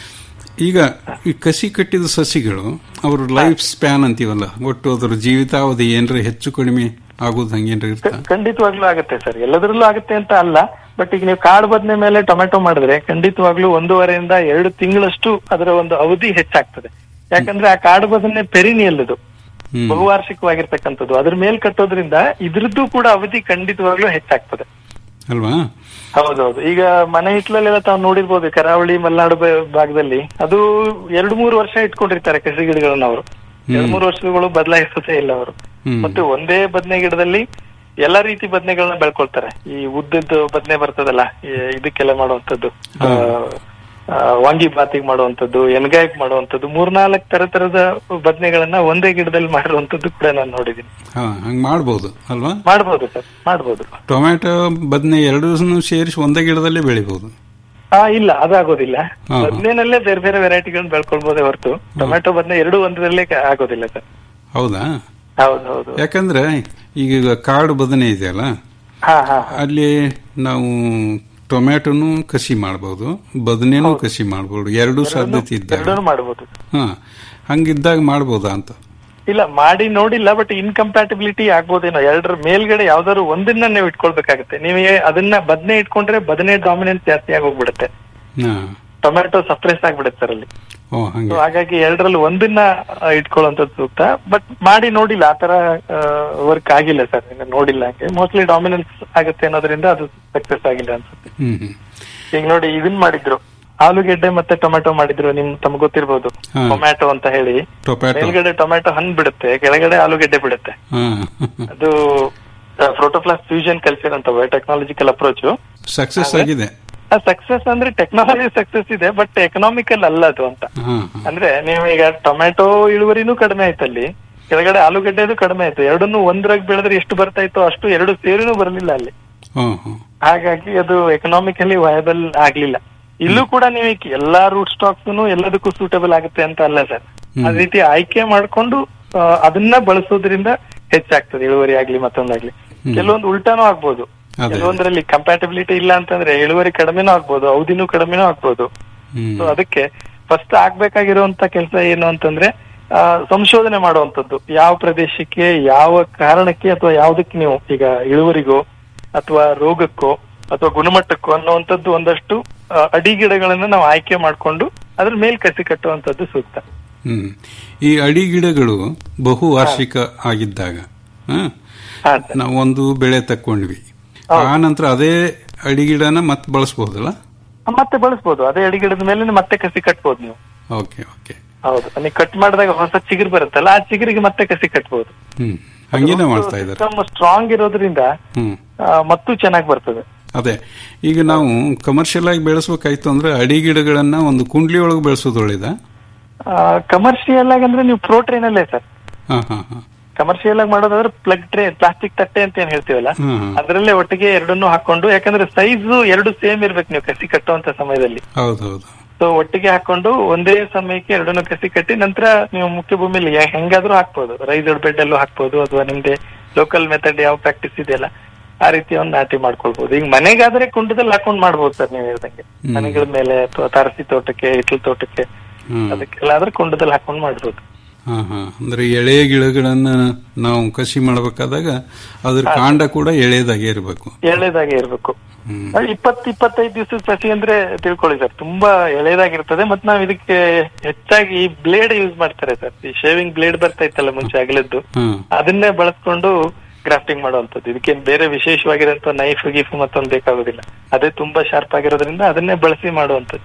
ಈಗ ಈ ಕಸಿ ಕಟ್ಟಿದ ಸಸಿಗಳು ಅವ್ರ ಲೈಫ್ ಸ್ಪ್ಯಾನ್ ಅಂತೀವಲ್ಲ ಒಟ್ಟು ಅದರ ಜೀವಿತಾವಧಿ ಏನ್ರ ಹೆಚ್ಚು ಕಡಿಮೆ ಆಗೋದು ಹಂಗೇನ್ರ ಇರ್ತಾ ಖಂಡಿತವಾಗ್ಲೂ ಆಗುತ್ತೆ ಸರ್ ಎಲ್ಲದರಲ್ಲೂ ಆಗುತ್ತೆ ಅಂತ ಅಲ್ಲ ಬಟ್ ಈಗ ನೀವು ಕಾಡು ಬದನೆ ಮೇಲೆ ಟೊಮೆಟೊ ಮಾಡಿದ್ರೆ ಖಂಡಿತವಾಗ್ಲೂ ಒಂದೂವರೆಯಿಂದ ಎರಡು ತಿಂಗಳಷ್ಟು ಅದರ ಒಂದು ಅವಧಿ ಹೆಚ್ಚಾಗ್ತದೆ ಯಾಕಂದ್ರೆ ಆ ಕಾಡು ಬದನೆ ಪೆರಿನಿಯಲ್ ಅದು ಹ್ಮ್. ಬಹುವಾರ್ಷಿಕವಾಗಿರ್ತಕ್ಕಂಥದ್ದು ಅದ್ರ ಮೇಲ್ ಕಟ್ಟೋದ್ರಿಂದ ಇದ್ರದ್ದು ಕೂಡ ಅವಧಿ ಖಂಡಿತವಾಗ್ಲೂ ಹೆಚ್ಚಾಗ್ತದೆ ಅಲ್ವಾ ಹೌದೌದು ಈಗ ಮನೆ ಹಿತ್ಲಲ್ಲೆಲ್ಲ ತಾವು ನೋಡಿರ್ಬೋದು ಕರಾವಳಿ ಮಲೆನಾಡು ಬ- ಭಾಗದಲ್ಲಿ ಅದು ಎರಡು ಮೂರು ವರ್ಷ ಇಟ್ಕೊಂಡಿರ್ತಾರೆ ಕಸಿ ಗಿಡಗಳನ್ನ ಅವರು ಎರಡು ಮೂರು ವರ್ಷಗಳು ಬದಲಾಯಿಸೋದೇ ಇಲ್ಲ ಅವರು ಹ್ಮ್. ಮತ್ತೆ ಒಂದೇ ಬದನೆ ಗಿಡದಲ್ಲಿ ಎಲ್ಲಾ ರೀತಿ ಬದನೆಗಳನ್ನ ಬೆಳ್ಕೊಳ್ತಾರೆ ಈ ಉದ್ದದ್ದು ಬದನೆ ಬರ್ತದಲ್ಲ ಈ ಇದಕ್ಕೆಲ್ಲ ಮಾಡುವಂತದ್ದು ಆ, ಆ, ವಾಂಗಿ ಬಾತಿಗೆ ಮಾಡುವಂತದ್ದು ಎನ್ಗಾಯಕ್ ಮಾಡುವಂತದ್ದು ಮೂರ್ನಾಲ್ಕು ತರ ತರದ ಬದನೆಗಳನ್ನ ಒಂದೇ ಗಿಡದಲ್ಲಿ ಮಾಡಿರುವಂತದ್ದು ಕೂಡ ನಾನು ನೋಡಿದೀನಿ ಹಾ ಹಂಗ್ ಮಾಡ್ಬೋದು ಅಲ್ವಾ ಮಾಡ್ಬೋದು ಸರ್ ಮಾಡ್ಬೋದು ಟೊಮ್ಯಾಟೊ ಬದನೆ ಎರಡೂ ಸೇರಿಸಿ ಒಂದೇ ಗಿಡದಲ್ಲೇ ಬೆಳಿಬಹುದು ಹಾ ಇಲ್ಲ ಅದಾಗೋದಿಲ್ಲ ಹಾ, ಹಾ. ಬದನೆನಲ್ಲೇ ಬೇರೆ ಬೇರೆ ವೆರೈಟಿಗಳನ್ನ ಬೆಳ್ಕೊಳ್ಬೋದೇ ಹೊರತು ಟೊಮ್ಯಾಟೊ ಬದನೆ ಎರಡು ಒಂದರಲ್ಲೇ ಕ- ಆಗೋದಿಲ್ಲ ಸರ್ ಹೌದಾ ಹೌದು ಹೌದು ಯಾಕಂದ್ರೆ ಈಗ ಕಾಡು ಬದನೆ ಇದೆಯಲ್ಲ ಹಾ ಹಾ ಅಲ್ಲಿ ನಾವು ಟೊಮ್ಯಾಟೊನು ಕಸಿ ಮಾಡಬಹುದು ಬದನೆನೂ ಕಸಿ ಮಾಡಬಹುದು ಎರಡೂ ಸಾಧ್ಯತೆ ಇದ್ದಾಗ ಎರಡೂ ಮಾಡ್ಬೋದು ಹಾ ಹಂಗಿದ್ದಾಗ ಮಾಡ್ಬೋದಾ ಅಂತ ಇಲ್ಲ ಮಾಡಿ ನೋಡಿಲ್ಲ ಬಟ್ ಇನ್ಕಂಪ್ಯಾಟಿಬಿಲಿಟಿ ಆಗ್ಬೋದೇನೋ ಎರಡರ ಮೇಲ್ಗಡೆ ಯಾವ್ದಾದ್ರು ಒಂದನ್ನ ನೀವು ಇಟ್ಕೊಳ್ಬೇಕಾಗುತ್ತೆ ನೀವು ಅದನ್ನ ಬದನೆ ಇಟ್ಕೊಂಡ್ರೆ ಬದನೆ ಡಾಮಿನೆನ್ಸ್ ಜಾಸ್ತಿ ಆಗೋಗ್ಬಿಡುತ್ತೆ ಹಾ ಟೊಮ್ಯಾಟೊ ಸಪ್ರೆಸ್ ಆಗ್ಬಿಡುತ್ತೆ ಸರ್ ಅಲ್ಲಿ ಓ ಹಂಗೆ So ಹಾಗಾಗಿ ಎರಡರಲ್ಲಿ ಒಂದನ್ನ ಆ, ಇಟ್ಕೊಳ್ಳುವಂಥದ್ದು ಸೂಕ್ತ ಬಟ್ ಮಾಡಿ ನೋಡಿಲ್ಲ ಆತರ ವರ್ಕ್ ಆಗಿಲ್ಲ ಸರ್ ನೋಡಿಲ್ಲ ಹಂಗೆ ಮೋಸ್ಟ್ಲಿ ಡಾಮಿನೆನ್ಸ್ ಆಗುತ್ತೆ ಅನ್ನೋದ್ರಿಂದ ಅದು ಸಕ್ಸಸ್ ಆಗಿಲ್ಲ ಅನ್ಸುತ್ತೆ ಹ್ಮ್ ಹ್ಮ್ ಈಗ ನೋಡಿ ಇದನ್ ಮಾಡಿದ್ರು ಆಲೂಗೆಡ್ಡೆ ಮತ್ತೆ ಟೊಮೆಟೊ ಮಾಡಿದ್ರು ನಿಮ್ ತಮ್ಗೆ ಗೊತ್ತಿರ್ಬೋದು ಹಾ. ಟೊಮ್ಯಾಟೊ ಅಂತ ಹೇಳಿ ಟೊಪ್ಯಾಟೊ ಮೇಲ್ಗಡೆ ಟೊಮ್ಯಾಟೊ ಹಣ್ಣು ಬಿಡುತ್ತೆ ಕೆಳಗಡೆ ಆಲೂಗೆಡ್ಡೆ ಬಿಡುತ್ತೆ ಹಾ ಅದು ಪ್ರೋಟೋಪ್ಲಾಸ್ ಫ್ಯೂಷನ್ ಕಲ್ಚರ್ ಅಂತ ಟೆಕ್ನಾಲಜಿಕಲ್ ಅಪ್ರೋಚ್ ಸಕ್ಸಸ್ ಆಗಿದೆ ಸಕ್ಸಸ್ ಅಂದ್ರೆ ಟೆಕ್ನಾಲಜಿ ಸಕ್ಸಸ್ ಇದೆ ಬಟ್ ಎಕನಾಮಿಕಲ್ ಅಲ್ಲ ಅದು ಅಂತ ಹಾ ಅಂದ್ರೆ ನೀವು ಈಗ ಟೊಮ್ಯಾಟೊ ಇಳುವರಿನೂ ಕಡಿಮೆ ಆಯ್ತಲ್ಲಿ ಕೆಳಗಡೆ ಆಲೂಗಡ್ಡೆದು ಕಡಿಮೆ ಆಯ್ತು ಎರಡನ್ನೂ ಒಂದ್ರಾಗ ಬೆಳೆದ್ರೆ ಎಷ್ಟು ಬರ್ತಾ ಇತ್ತು ಅಷ್ಟು ಎರಡು ಸೇರಿನೂ ಬರಲಿಲ್ಲ ಅಲ್ಲಿ ಹಾ ಹಾ ಹಾಗಾಗಿ ಅದು ಎಕನಾಮಿಕಲಿ ವಯಬಲ್ ಆಗ್ಲಿಲ್ಲ ಇಲ್ಲೂ ಕೂಡ ನೀವು ಈ ಎಲ್ಲಾ ರೂಟ್ ಸ್ಟಾಕ್ಸ್ ಎಲ್ಲದಕ್ಕೂ ಸೂಟಬಲ್ ಆಗುತ್ತೆ ಅಂತ ಅಲ್ಲ ಸರ್ ಅದೇ ರೀತಿ ಆಯ್ಕೆ ಮಾಡ್ಕೊಂಡು ಆ, ಅದನ್ನ ಬಳಸೋದ್ರಿಂದ ಹೆಚ್ಚಾಗ್ತದೆ ಇಳುವರಿ ಆಗ್ಲಿ ಮತ್ತೊಂದಾಗ್ಲಿ ಕೆಲವೊಂದು ಉಲ್ಟಾನೂ ಆಗ್ಬೋದು ಅದೇ. ಕೆಲವೊಂದರಲ್ಲಿ ಕಂಪ್ಯಾಟಿಬಿಲಿಟಿ ಇಲ್ಲ ಅಂತಂದ್ರೆ ಇಳುವರಿ ಕಡಿಮೆನೂ ಆಗ್ಬೋದು ಅವಧಿನೂ ಕಡಿಮೆನೂ ಆಗ್ಬೋದು ಹ್ಮ್ ಸೊ ಅದಕ್ಕೆ ಫಸ್ಟ್ ಆಗ್ಬೇಕಾಗಿರುವಂತ ಕೆಲಸ ಏನು ಅಂತಂದ್ರೆ ಆ, ಸಂಶೋಧನೆ ಮಾಡುವಂತದ್ದು ಯಾವ ಪ್ರದೇಶಕ್ಕೆ ಯಾವ ಕಾರಣಕ್ಕೆ ಅಥವಾ ಯಾವ್ದಕ್ಕೆ ನೀವು ಈಗ ಇಳುವರಿಗೋ ಅಥವಾ ರೋಗಕ್ಕೋ ಅಥವಾ ಗುಣಮಟ್ಟಕ್ಕೋ ಅನ್ನುವಂಥದ್ದು ಒಂದಷ್ಟು ಆ, ಅಡಿ ಗಿಡಗಳನ್ನ ನಾವು ಆಯ್ಕೆ ಮಾಡ್ಕೊಂಡು ಅದ್ರ ಮೇಲ್ ಕಸಿ ಕಟ್ಟುವಂತದ್ದು ಸೂಕ್ತ ಹ್ಮ್ ಈ ಅಡಿ ಗಿಡಗಳು ಬಹು ವಾರ್ಷಿಕ ಆಗಿದ್ದಾಗ ಹಾ, ಹಾ ಸರ್ ನಾವು ಒಂದು ಬೆಳೆ ತಕ್ಕೊಂಡ್ವಿ ಆ ನಂತರ ಅದೇ ಅಡಿ ಗಿಡನ ಮತ್ತೆ ಬಳಸಬಹುದಲ್ಲ ಮತ್ತೆ ಬಳಸ್ಬೋದು ಅದೇ ಅಡಿ ಗಿಡದ ಮೇಲೆ ಮತ್ತೆ ಕಸಿ ಕಟ್ಬೋದು ನೀವು ಓಕೆ ಓಕೆ ಹೌದು ನೀವು ಕಟ್ ಮಾಡಿದಾಗ ಹೊಸ ಚಿಗುರು ಬರುತ್ತಲ್ಲ ಆ ಚಿಗುರಿಗೆ ಮತ್ತೆ ಕಸಿ ಕಟ್ಬೋದು ಹ್ಮ್ ಹಂಗೇನೆ ಮಾಡ್ತಾ ಇದ್ದಾರೆ ಸ್ಟ್ರಾಂಗ್ ಇರೋದ್ರಿಂದ ಹ್ಮ್ ಆ, ಮತ್ತೂ ಚೆನ್ನಾಗಿ ಬರ್ತದೆ ಅದೇ ಈಗ ನಾವು ಕಮರ್ಷಿಯಲ್ ಆಗಿ ಬೆಳೆಸಬೇಕಾಯ್ತು ಅಂದ್ರೆ ಅಡಿ ಗಿಡಗಳನ್ನ ಒಂದು ಕುಂಡ್ಲಿ ಒಳಗೆ ಬೆಳೆಸೋದು ಒಳ್ಳೇದಾ ಕಮರ್ಷಿಯಲ್ ಆಗಿ ಅಂದ್ರೆ ನೀವು ಪ್ರೋ ಟ್ರೈನ್ ಅಲ್ಲೇ ಸರ್ ಹಾ ಹಾ ಹಾ ಕಮರ್ಷಿಯಲ್ ಆಗಿ ಮಾಡೋದಾದ್ರೆ ಪ್ಲಗ್ ಟ್ರೇ ಪ್ಲಾಸ್ಟಿಕ್ ತಟ್ಟೆ ಅಂತ ಏನ್ ಹೇಳ್ತೀವಲ್ಲ ಹ್ಮ್, ಹ್ಮ್. ಅದರಲ್ಲೇ ಒಟ್ಟಿಗೆ ಎರಡನ್ನೂ ಹಾಕೊಂಡು ಯಾಕಂದ್ರೆ ಸೈಜ್ ಎರಡು ಸೇಮ್ ಇರ್ಬೇಕು ನೀವು ಕಸಿ ಕಟ್ಟುವಂತ ಸಮಯದಲ್ಲಿ ಹೌದು ಹೌದು ಸೊ ಒಟ್ಟಿಗೆ ಹಾಕೊಂಡು ಒಂದೇ ಸಮಯಕ್ಕೆ ಎರಡನ್ನೂ ಕಸಿ ಕಟ್ಟಿ ನಂತರ ನೀವು ಮುಖ್ಯ ಭೂಮಿಲಿ ಯಾ- ಹೆಂಗಾದ್ರೂ ಹಾಕ್ಬೋದು ರೈಸ್ಡ್ ಬೆಡ್ ಅಲ್ಲೂ ಹಾಕ್ಬೋದು ಅಥವಾ ನಿಮ್ದೆ ಲೋಕಲ್ ಮೆಥಡ್ ಯಾವ ಪ್ರಾಕ್ಟೀಸ್ ಇದೆಯಲ್ಲ ಆ ರೀತಿ ಒಂದು ನಾಟಿ ಮಾಡ್ಕೊಳ್ಬಹುದು ಈಗ ಮನೆಗಾದ್ರೆ ಕುಂಡದಲ್ಲಿ ಹಾಕೊಂಡ್ ಮಾಡ್ಬೋದು ಸರ್ ನೀವು ಹೇಳ್ದಂಗೆ ಹ್ಮ್. ಮನೆಗಳ ಮೇಲೆ ಅಥವಾ ತಾರಸಿ ತೋಟಕ್ಕೆ ಹಿತ್ತಲ ತೋಟಕ್ಕೆ ಹ್ಮ್. ಅದಕ್ಕೆಲ್ಲ ಆದ್ರೆ ಕುಂಡದಲ್ಲಿ ಹಾಕೊಂಡ್ ಮಾಡ್ಬೋದು ಹಾ ಹಾ ಅಂದ್ರೆ ಎಳೆ ಗಿಡಗಳನ್ನ ನಾವು ಕಸಿ ಮಾಡಬೇಕಾದಾಗ ಅದ್ರ ಕಾಂಡ ಕೂಡ ಎಳೆದಾಗೆ ಇರಬೇಕು ಎಳೆದಾಗೆ ಇರ್ಬೇಕು ಹ್ಮ್ ಇಪ್ಪತ್ ಇಪ್ಪತ್ತೈದು ದಿವಸದ ಸಸಿ ಅಂದ್ರೆ ತಿಳ್ಕೊಳ್ಳಿ ಸರ್ ತುಂಬಾ ಎಳೆದಾಗಿರ್ತದೆ ಮತ್ ನಾವ್ ಇದಕ್ಕೆ ಹೆಚ್ಚಾಗಿ ಬ್ಲೇಡ್ ಯೂಸ್ ಮಾಡ್ತಾರೆ ಸರ್ ಈ ಶೇವಿಂಗ್ ಬ್ಲೇಡ್ ಬರ್ತಾ ಇತ್ತಲ್ಲ ಮುಂಚೆ ಅಗಲದ್ದು ಹ್ಮ್ ಅದನ್ನೇ ಬಳಸ್ಕೊಂಡು ಗ್ರಾಫ್ಟಿಂಗ್ ಮಾಡುವಂತದ್ದು ಇದಕ್ಕೇನ್ ಬೇರೆ ವಿಶೇಷವಾಗಿರೋಂತ ನೈಫ್ ಗೀಫ್ ಮತ್ತೊಂದು ಬೇಕಾಗೋದಿಲ್ಲ ಅದೇ ತುಂಬಾ ಶಾರ್ಪ್ ಆಗಿರೋದ್ರಿಂದ ಅದನ್ನೇ ಬಳಸಿ ಮಾಡುವಂತದ್ದು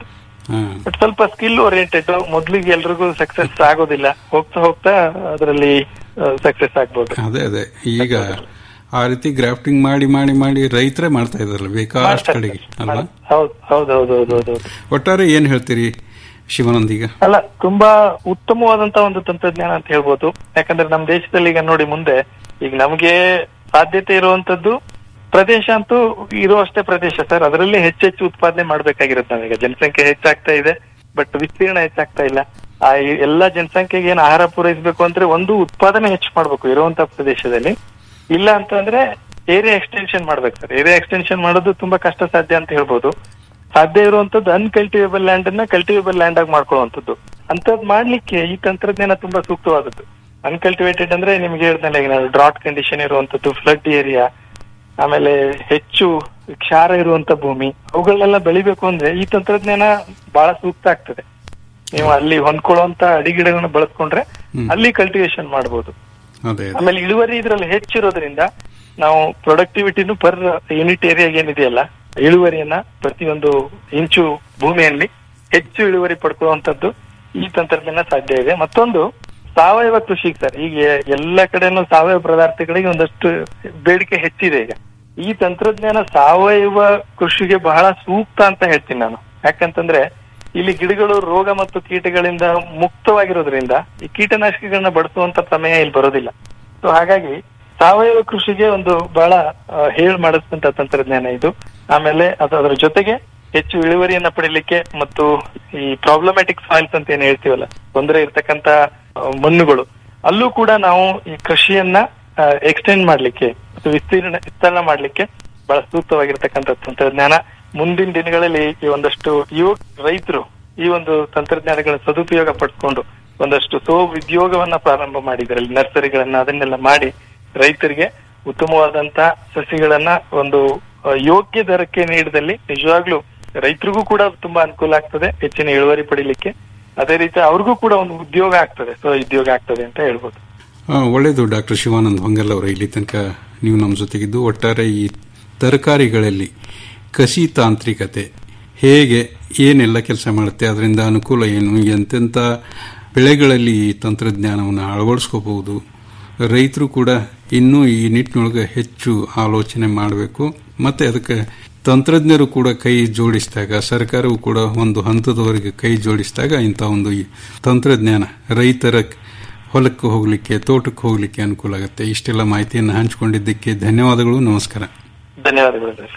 ಬಟ್ ಸ್ವಲ್ಪ ಸ್ಕಿಲ್ ಓರಿಯೆಂಟೆಡ್ ಮೊದ್ಲಿಗೆ ಎಲ್ರಿಗೂ ಸಕ್ಸಸ್ ಆಗೋದಿಲ್ಲ ಹೋಗ್ತಾ ಹೋಗ್ತಾ ಅದರಲ್ಲಿ ಸಕ್ಸಸ್ ಆಗ್ಬೋದು ಅದೇ ಅದೇ ಈಗ ಆ ರೀತಿ ಗ್ರಾಫ್ಟಿಂಗ್ ಮಾಡಿ ಮಾಡಿ ಮಾಡಿ ರೈತರೇ ಮಾಡ್ತಾ ಇದಾರಲ್ಲ ಬೇಕಾಷ್ಟು ಕಡೆಗೆ ಅಲ್ವಾ ಹೌದು ಹೌದು ಹೌದು ಹೌದು ಹೌದು ಒಟ್ಟಾರೆ ಏನ್ ಹೇಳ್ತೀರಿ ಶಿವಾನಂದ್ ಈಗ ಅಲ್ಲ ತುಂಬಾ ಉತ್ತಮವಾದಂತ ಒಂದು ತಂತ್ರಜ್ಞಾನ ಅಂತ ಹೇಳ್ಬೋದು ಯಾಕಂದ್ರೆ ನಮ್ಮ ದೇಶದಲ್ಲಿ ಈಗ ನೋಡಿ ಮುಂದೆ ಈಗ ನಮಗೆ ಸಾಧ್ಯತೆ ಇರುವಂತದ್ದು ಪ್ರದೇಶ ಅಂತೂ ಇರುವಷ್ಟೇ ಪ್ರದೇಶ ಸರ್ ಅದರಲ್ಲಿ ಹೆಚ್ಚೆಚ್ಚು ಉತ್ಪಾದನೆ ಮಾಡ್ಬೇಕಾಗಿರುತ್ತೆ ನಾವೀಗ ಜನಸಂಖ್ಯೆ ಹೆಚ್ಚಾಗ್ತಾ ಇದೆ ಬಟ್ ವಿಸ್ತೀರ್ಣ ಹೆಚ್ಚಾಗ್ತಾ ಇಲ್ಲ ಆ ಈ ಎಲ್ಲಾ ಜನಸಂಖ್ಯೆಗೆ ಏನು ಆಹಾರ ಪೂರೈಸಬೇಕು ಅಂದ್ರೆ ಒಂದು ಉತ್ಪಾದನೆ ಹೆಚ್ಚು ಮಾಡ್ಬೇಕು ಇರುವಂತ ಪ್ರದೇಶದಲ್ಲಿ ಇಲ್ಲ ಅಂತಂದ್ರೆ ಏರಿಯಾ ಎಕ್ಸ್ಟೆನ್ಷನ್ ಮಾಡ್ಬೇಕು ಸರ್ ಏರಿಯಾ ಎಕ್ಸ್ಟೆನ್ಷನ್ ಮಾಡೋದು ತುಂಬಾ ಕಷ್ಟ ಸಾಧ್ಯ ಅಂತ ಹೇಳ್ಬೋದು ಸಾಧ್ಯ ಇರುವಂತದ್ದು ಅನ್ಕಲ್ಟಿವೇಬಲ್ ಲ್ಯಾಂಡ್ ಅನ್ನ ಕಲ್ಟಿವೇಬಲ್ ಲ್ಯಾಂಡ್ ಆಗಿ ಮಾಡ್ಕೊಳ್ಳುವಂಥದ್ದು ಅಂತದ್ ಮಾಡ್ಲಿಕ್ಕೆ ಈ ತಂತ್ರಜ್ಞಾನ ತುಂಬಾ ಸೂಕ್ತವಾದದ್ದು ಅನ್ಕಲ್ಟಿವೇಟೆಡ್ ಅಂದ್ರೆ ನಿಮ್ಗೆ ಹೇಳ್ದಲ್ಲ ಈಗ ನಾನು ಡ್ರಾಟ್ ಕಂಡೀಷನ್ ಇರುವಂತದ್ದು ಫ್ಲಡ್ ಏರಿಯಾ ಆಮೇಲೆ ಹೆಚ್ಚು ಕ್ಷಾರ ಇರುವಂತ ಭೂಮಿ ಅವುಗಳನ್ನೆಲ್ಲ ಬೆಳಿಬೇಕು ಅಂದ್ರೆ ಈ ತಂತ್ರಜ್ಞಾನ ಬಹಳ ಸೂಕ್ತ ಆಗ್ತದೆ ನೀವು ಅಲ್ಲಿ ಹೊಂದ್ಕೊಳ್ಳುವಂತ ಅಡಿಗಿಡಗಳನ್ನ ಬಳಸ್ಕೊಂಡ್ರೆ ಅಲ್ಲಿ ಕಲ್ಟಿವೇಶನ್ ಮಾಡಬಹುದು ಅದೇ ಅದೇ. ಆಮೇಲೆ ಇಳುವರಿ ಇದ್ರಲ್ಲಿ ಹೆಚ್ಚಿರೋದ್ರಿಂದ ನಾವು ಪ್ರೊಡಕ್ಟಿವಿಟಿನು ಪರ್ ಯೂನಿಟ್ ಏರಿಯಾಗೆ ಏನಿದೆಯಲ್ಲ ಇಳುವರಿಯನ್ನ ಪ್ರತಿಯೊಂದು ಇಂಚು ಭೂಮಿಯಲ್ಲಿ ಹೆಚ್ಚು ಇಳುವರಿ ಪಡ್ಕೊಳ್ಳುವಂತದ್ದು ಈ ತಂತ್ರಜ್ಞಾನ ಸಾಧ್ಯ ಇದೆ ಮತ್ತೊಂದು ಸಾವಯವ ಕೃಷಿಗೆ ಸರ್ ಈಗ ಎಲ್ಲ ಕಡೆನೂ ಸಾವಯವ ಪದಾರ್ಥಗಳಿಗೆ ಒಂದಷ್ಟು ಬೇಡಿಕೆ ಹೆಚ್ಚಿದೆ ಈಗ ಈ ತಂತ್ರಜ್ಞಾನ ಸಾವಯವ ಕೃಷಿಗೆ ಬಹಳ ಸೂಕ್ತ ಅಂತ ಹೇಳ್ತೀನಿ ನಾನು ಯಾಕಂತಂದ್ರೆ ಇಲ್ಲಿ ಗಿಡಗಳು ರೋಗ ಮತ್ತು ಕೀಟಗಳಿಂದ ಮುಕ್ತವಾಗಿರೋದ್ರಿಂದ ಈ ಕೀಟನಾಶಕಗಳನ್ನ ಬಳಸುವಂತ ಪ್ರಮೇಯ ಇಲ್ಲಿ ಬರೋದಿಲ್ಲ ಸೊ ಹಾಗಾಗಿ ಸಾವಯವ ಕೃಷಿಗೆ ಒಂದು ಬಹಳ ಆ, ಹೇಳ್ ಮಾಡಿಸಿದಂತ ತಂತ್ರಜ್ಞಾನ ಇದು ಆಮೇಲೆ ಅದು ಅದರ ಜೊತೆಗೆ ಹೆಚ್ಚು ಇಳುವರಿಯನ್ನ ಪಡಿಲಿಕ್ಕೆ ಮತ್ತು ಈ ಪ್ರಾಬ್ಲಮ್ಯಾಟಿಕ್ ಸಾಯಿಲ್ಸ್ ಅಂತ ಏನ್ ಹೇಳ್ತೀವಲ್ಲ ತೊಂದರೆ ಇರ್ತಕ್ಕಂತ ಆ, ಮಣ್ಣುಗಳು ಅಲ್ಲೂ ಕೂಡ ನಾವು ಈ ಕೃಷಿಯನ್ನ ಎಕ್ಸ್ಟೆಂಡ್ ಮಾಡ್ಲಿಕ್ಕೆ ಮತ್ತು ವಿಸ್ತೀರ್ಣ ವಿಸ್ತರಣೆ ಮಾಡ್ಲಿಕ್ಕೆ ಬಹಳ ಸೂಕ್ತವಾಗಿರ್ತಕ್ಕಂಥ ತಂತ್ರಜ್ಞಾನ ಮುಂದಿನ ದಿನಗಳಲ್ಲಿ ಈ ಒಂದಷ್ಟು ಯುವ ರೈತರು ಈ ಒಂದು ತಂತ್ರಜ್ಞಾನಗಳ ಸದುಪಯೋಗ ಪಡ್ಕೊಂಡು ಒಂದಷ್ಟು ಸೋ ಉದ್ಯೋಗವನ್ನ ಪ್ರಾರಂಭ ಮಾಡಿದ್ದಾರೆ ನರ್ಸರಿಗಳನ್ನ ಅದನ್ನೆಲ್ಲ ಮಾಡಿ ರೈತರಿಗೆ ಉತ್ತಮವಾದಂತ ಸಸಿಗಳನ್ನ ಒಂದು ಆ, ಯೋಗ್ಯ ದರಕ್ಕೆ ನೀಡಿದಲ್ಲಿ ನಿಜವಾಗ್ಲೂ ರೈತರಿಗೂ ಕೂಡ ತುಂಬಾ ಅನುಕೂಲ ಆಗ್ತದೆ ಹೆಚ್ಚಿನ ಇಳುವರಿ ಪಡಿಲಿಕ್ಕೆ ಅದೇ ರೀತಿ ಅವ್ರಿಗೂ ಕೂಡ ಒಂದು ಉದ್ಯೋಗ ಆಗ್ತದೆ ಸೊ ಉದ್ಯೋಗ ಆಗ್ತದೆ ಅಂತ ಹೇಳ್ಬೋದು ಆ, ಒಳ್ಳೆಯದು ಡಾಕ್ಟರ್ ಶಿವಾನಂದ್ ಹೊಂಗಲ್ ಅವರ ಇಲ್ಲಿ ತನಕ ನೀವು ನಮ್ಮ ಜೊತೆಗಿದ್ದು ಒಟ್ಟಾರೆ ಈ ತರಕಾರಿಗಳಲ್ಲಿ ಕಸಿ ತಾಂತ್ರಿಕತೆ ಹೇಗೆ ಏನೆಲ್ಲ ಕೆಲಸ ಮಾಡುತ್ತೆ ಅದರಿಂದ ಅನುಕೂಲ ಏನು ಎಂತೆಂಥ ಬೆಳೆಗಳಲ್ಲಿ ಈ ತಂತ್ರಜ್ಞಾನವನ್ನು ಅಳವಡಿಸ್ಕೋಬಹುದು ರೈತರು ಕೂಡ ಇನ್ನೂ ಈ ನಿಟ್ಟಿನೊಳಗೆ ಹೆಚ್ಚು ಆಲೋಚನೆ ಮಾಡಬೇಕು ಮತ್ತೆ ಅದಕ್ಕೆ ತಂತ್ರಜ್ಞರು ಕೂಡ ಕೈ ಜೋಡಿಸಿದಾಗ ಸರ್ಕಾರವು ಕೂಡ ಒಂದು ಹಂತದವರೆಗೆ ಕೈ ಜೋಡಿಸಿದಾಗ ಇಂಥ ಒಂದು ಈ ತಂತ್ರಜ್ಞಾನ ರೈತರ ಹೊಲಕ್ಕೆ ಹೋಗಲಿಕ್ಕೆ ತೋಟಕ್ಕೆ ಹೋಗಲಿಕ್ಕೆ ಅನುಕೂಲ ಆಗುತ್ತೆ ಇಷ್ಟೆಲ್ಲ ಮಾಹಿತಿಯನ್ನು ಹಂಚಿಕೊಂಡಿದ್ದಕ್ಕೆ ಧನ್ಯವಾದಗಳು ನಮಸ್ಕಾರ ಧನ್ಯವಾದಗಳು ಸರ್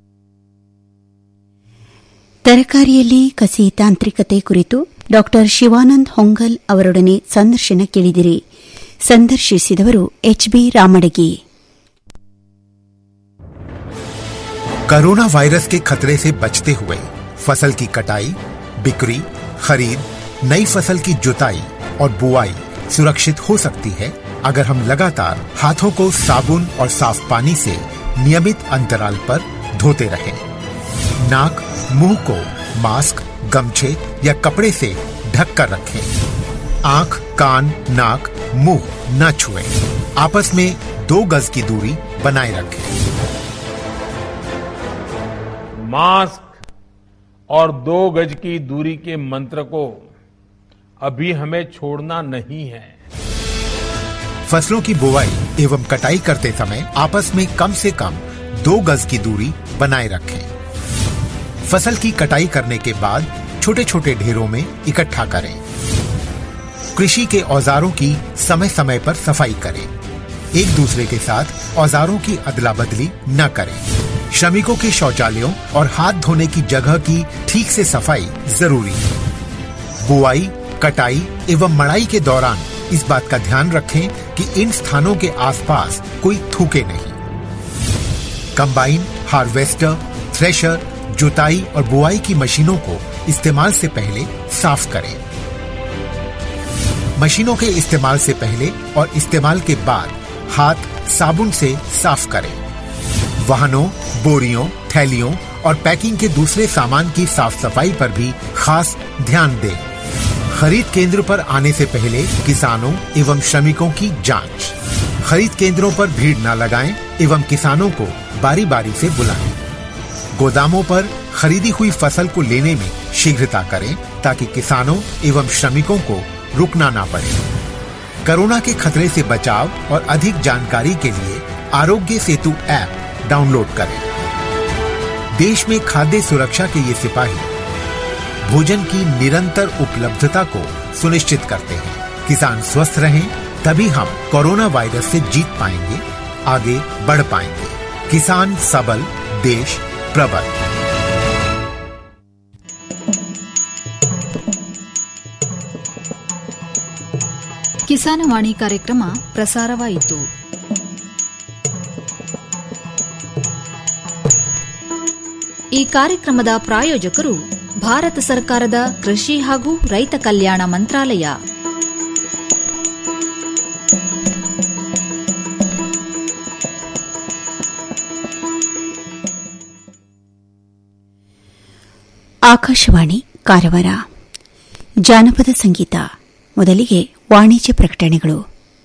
ತರಕಾರಿಯಲ್ಲಿ ಕಸಿ ತಾಂತ್ರಿಕತೆ ಕುರಿತು ಡಾಕ್ಟರ್ ಶಿವಾನಂದ್ ಹೊಂಗಲ್ ಅವರೊಡನೆ ಸಂದರ್ಶನ ಕೇಳಿದಿರಿ ಸಂದರ್ಶಿಸಿದವರು ಎಚ್ಬಿ ರಾಮಡಗಿ कोरोना वायरस के खतरे से बचते हुए फसल की कटाई बिक्री खरीद नई फसल की जुताई और बुआई सुरक्षित हो सकती है अगर हम लगातार हाथों को साबुन और साफ पानी से नियमित अंतराल पर धोते रहें। नाक मुंह को मास्क गमछे या कपड़े से ढक कर रखें आंख कान नाक मुंह न छुएं। आपस में दो गज की दूरी बनाए रखें मास्क और दो गज की दूरी के मंत्र को अभी हमें छोड़ना नहीं है फसलों की बुवाई एवं कटाई करते समय आपस में कम से कम दो गज की दूरी बनाए रखें फसल की कटाई करने के बाद छोटे छोटे ढेरों में इकट्ठा करें कृषि के औजारों की समय समय पर सफाई करें एक दूसरे के साथ औजारों की अदला बदली न करें श्रमिकों के शौचालयों और हाथ धोने की जगह की ठीक से सफाई जरूरी है बुआई कटाई एवं मड़ाई के दौरान इस बात का ध्यान रखें कि इन स्थानों के आसपास कोई थूके नहीं कंबाइन हार्वेस्टर थ्रेशर जुताई और बुआई की मशीनों को इस्तेमाल से पहले साफ करें मशीनों के इस्तेमाल से पहले और इस्तेमाल के बाद हाथ साबुन से साफ करें वाहनों बोरियों थैलियों और पैकिंग के दूसरे सामान की साफ सफाई पर भी खास ध्यान दें खरीद केंद्र पर आने से पहले किसानों एवं श्रमिकों की जांच खरीद केंद्रों पर भीड़ न लगाएं एवं किसानों को बारी बारी से बुलाएं गोदामों पर खरीदी हुई फसल को लेने में शीघ्रता करें ताकि किसानों एवं श्रमिकों को रुकना ना पड़े कोरोना के खतरे से बचाव और अधिक जानकारी के लिए आरोग्य सेतु ऐप डाउनलोड करें देश में खाद्य सुरक्षा के ये सिपाही भोजन की निरंतर उपलब्धता को सुनिश्चित करते हैं किसान स्वस्थ रहें तभी हम कोरोना वायरस से जीत पाएंगे आगे बढ़ पाएंगे किसान सबल देश प्रबल ಕಿಸಾನವಾಣಿ ಕಾರ್ಯಕ್ರಮ ಪ್ರಸಾರವಾಯಿತು ಈ ಕಾರ್ಯಕ್ರಮದ ಪ್ರಾಯೋಜಕರು ಭಾರತ ಸರ್ಕಾರದ ಕೃಷಿ ಹಾಗೂ ರೈತ ಕಲ್ಯಾಣ ಮಂತ್ರಾಲಯ ಆಕಾಶವಾಣಿ ಕಾರವಾರ ಜಾನಪದ ಸಂಗೀತ ಮೊದಲಿಗೆ ವಾಣಿಜ್ಯ ಪ್ರಕಟಣೆಗಳು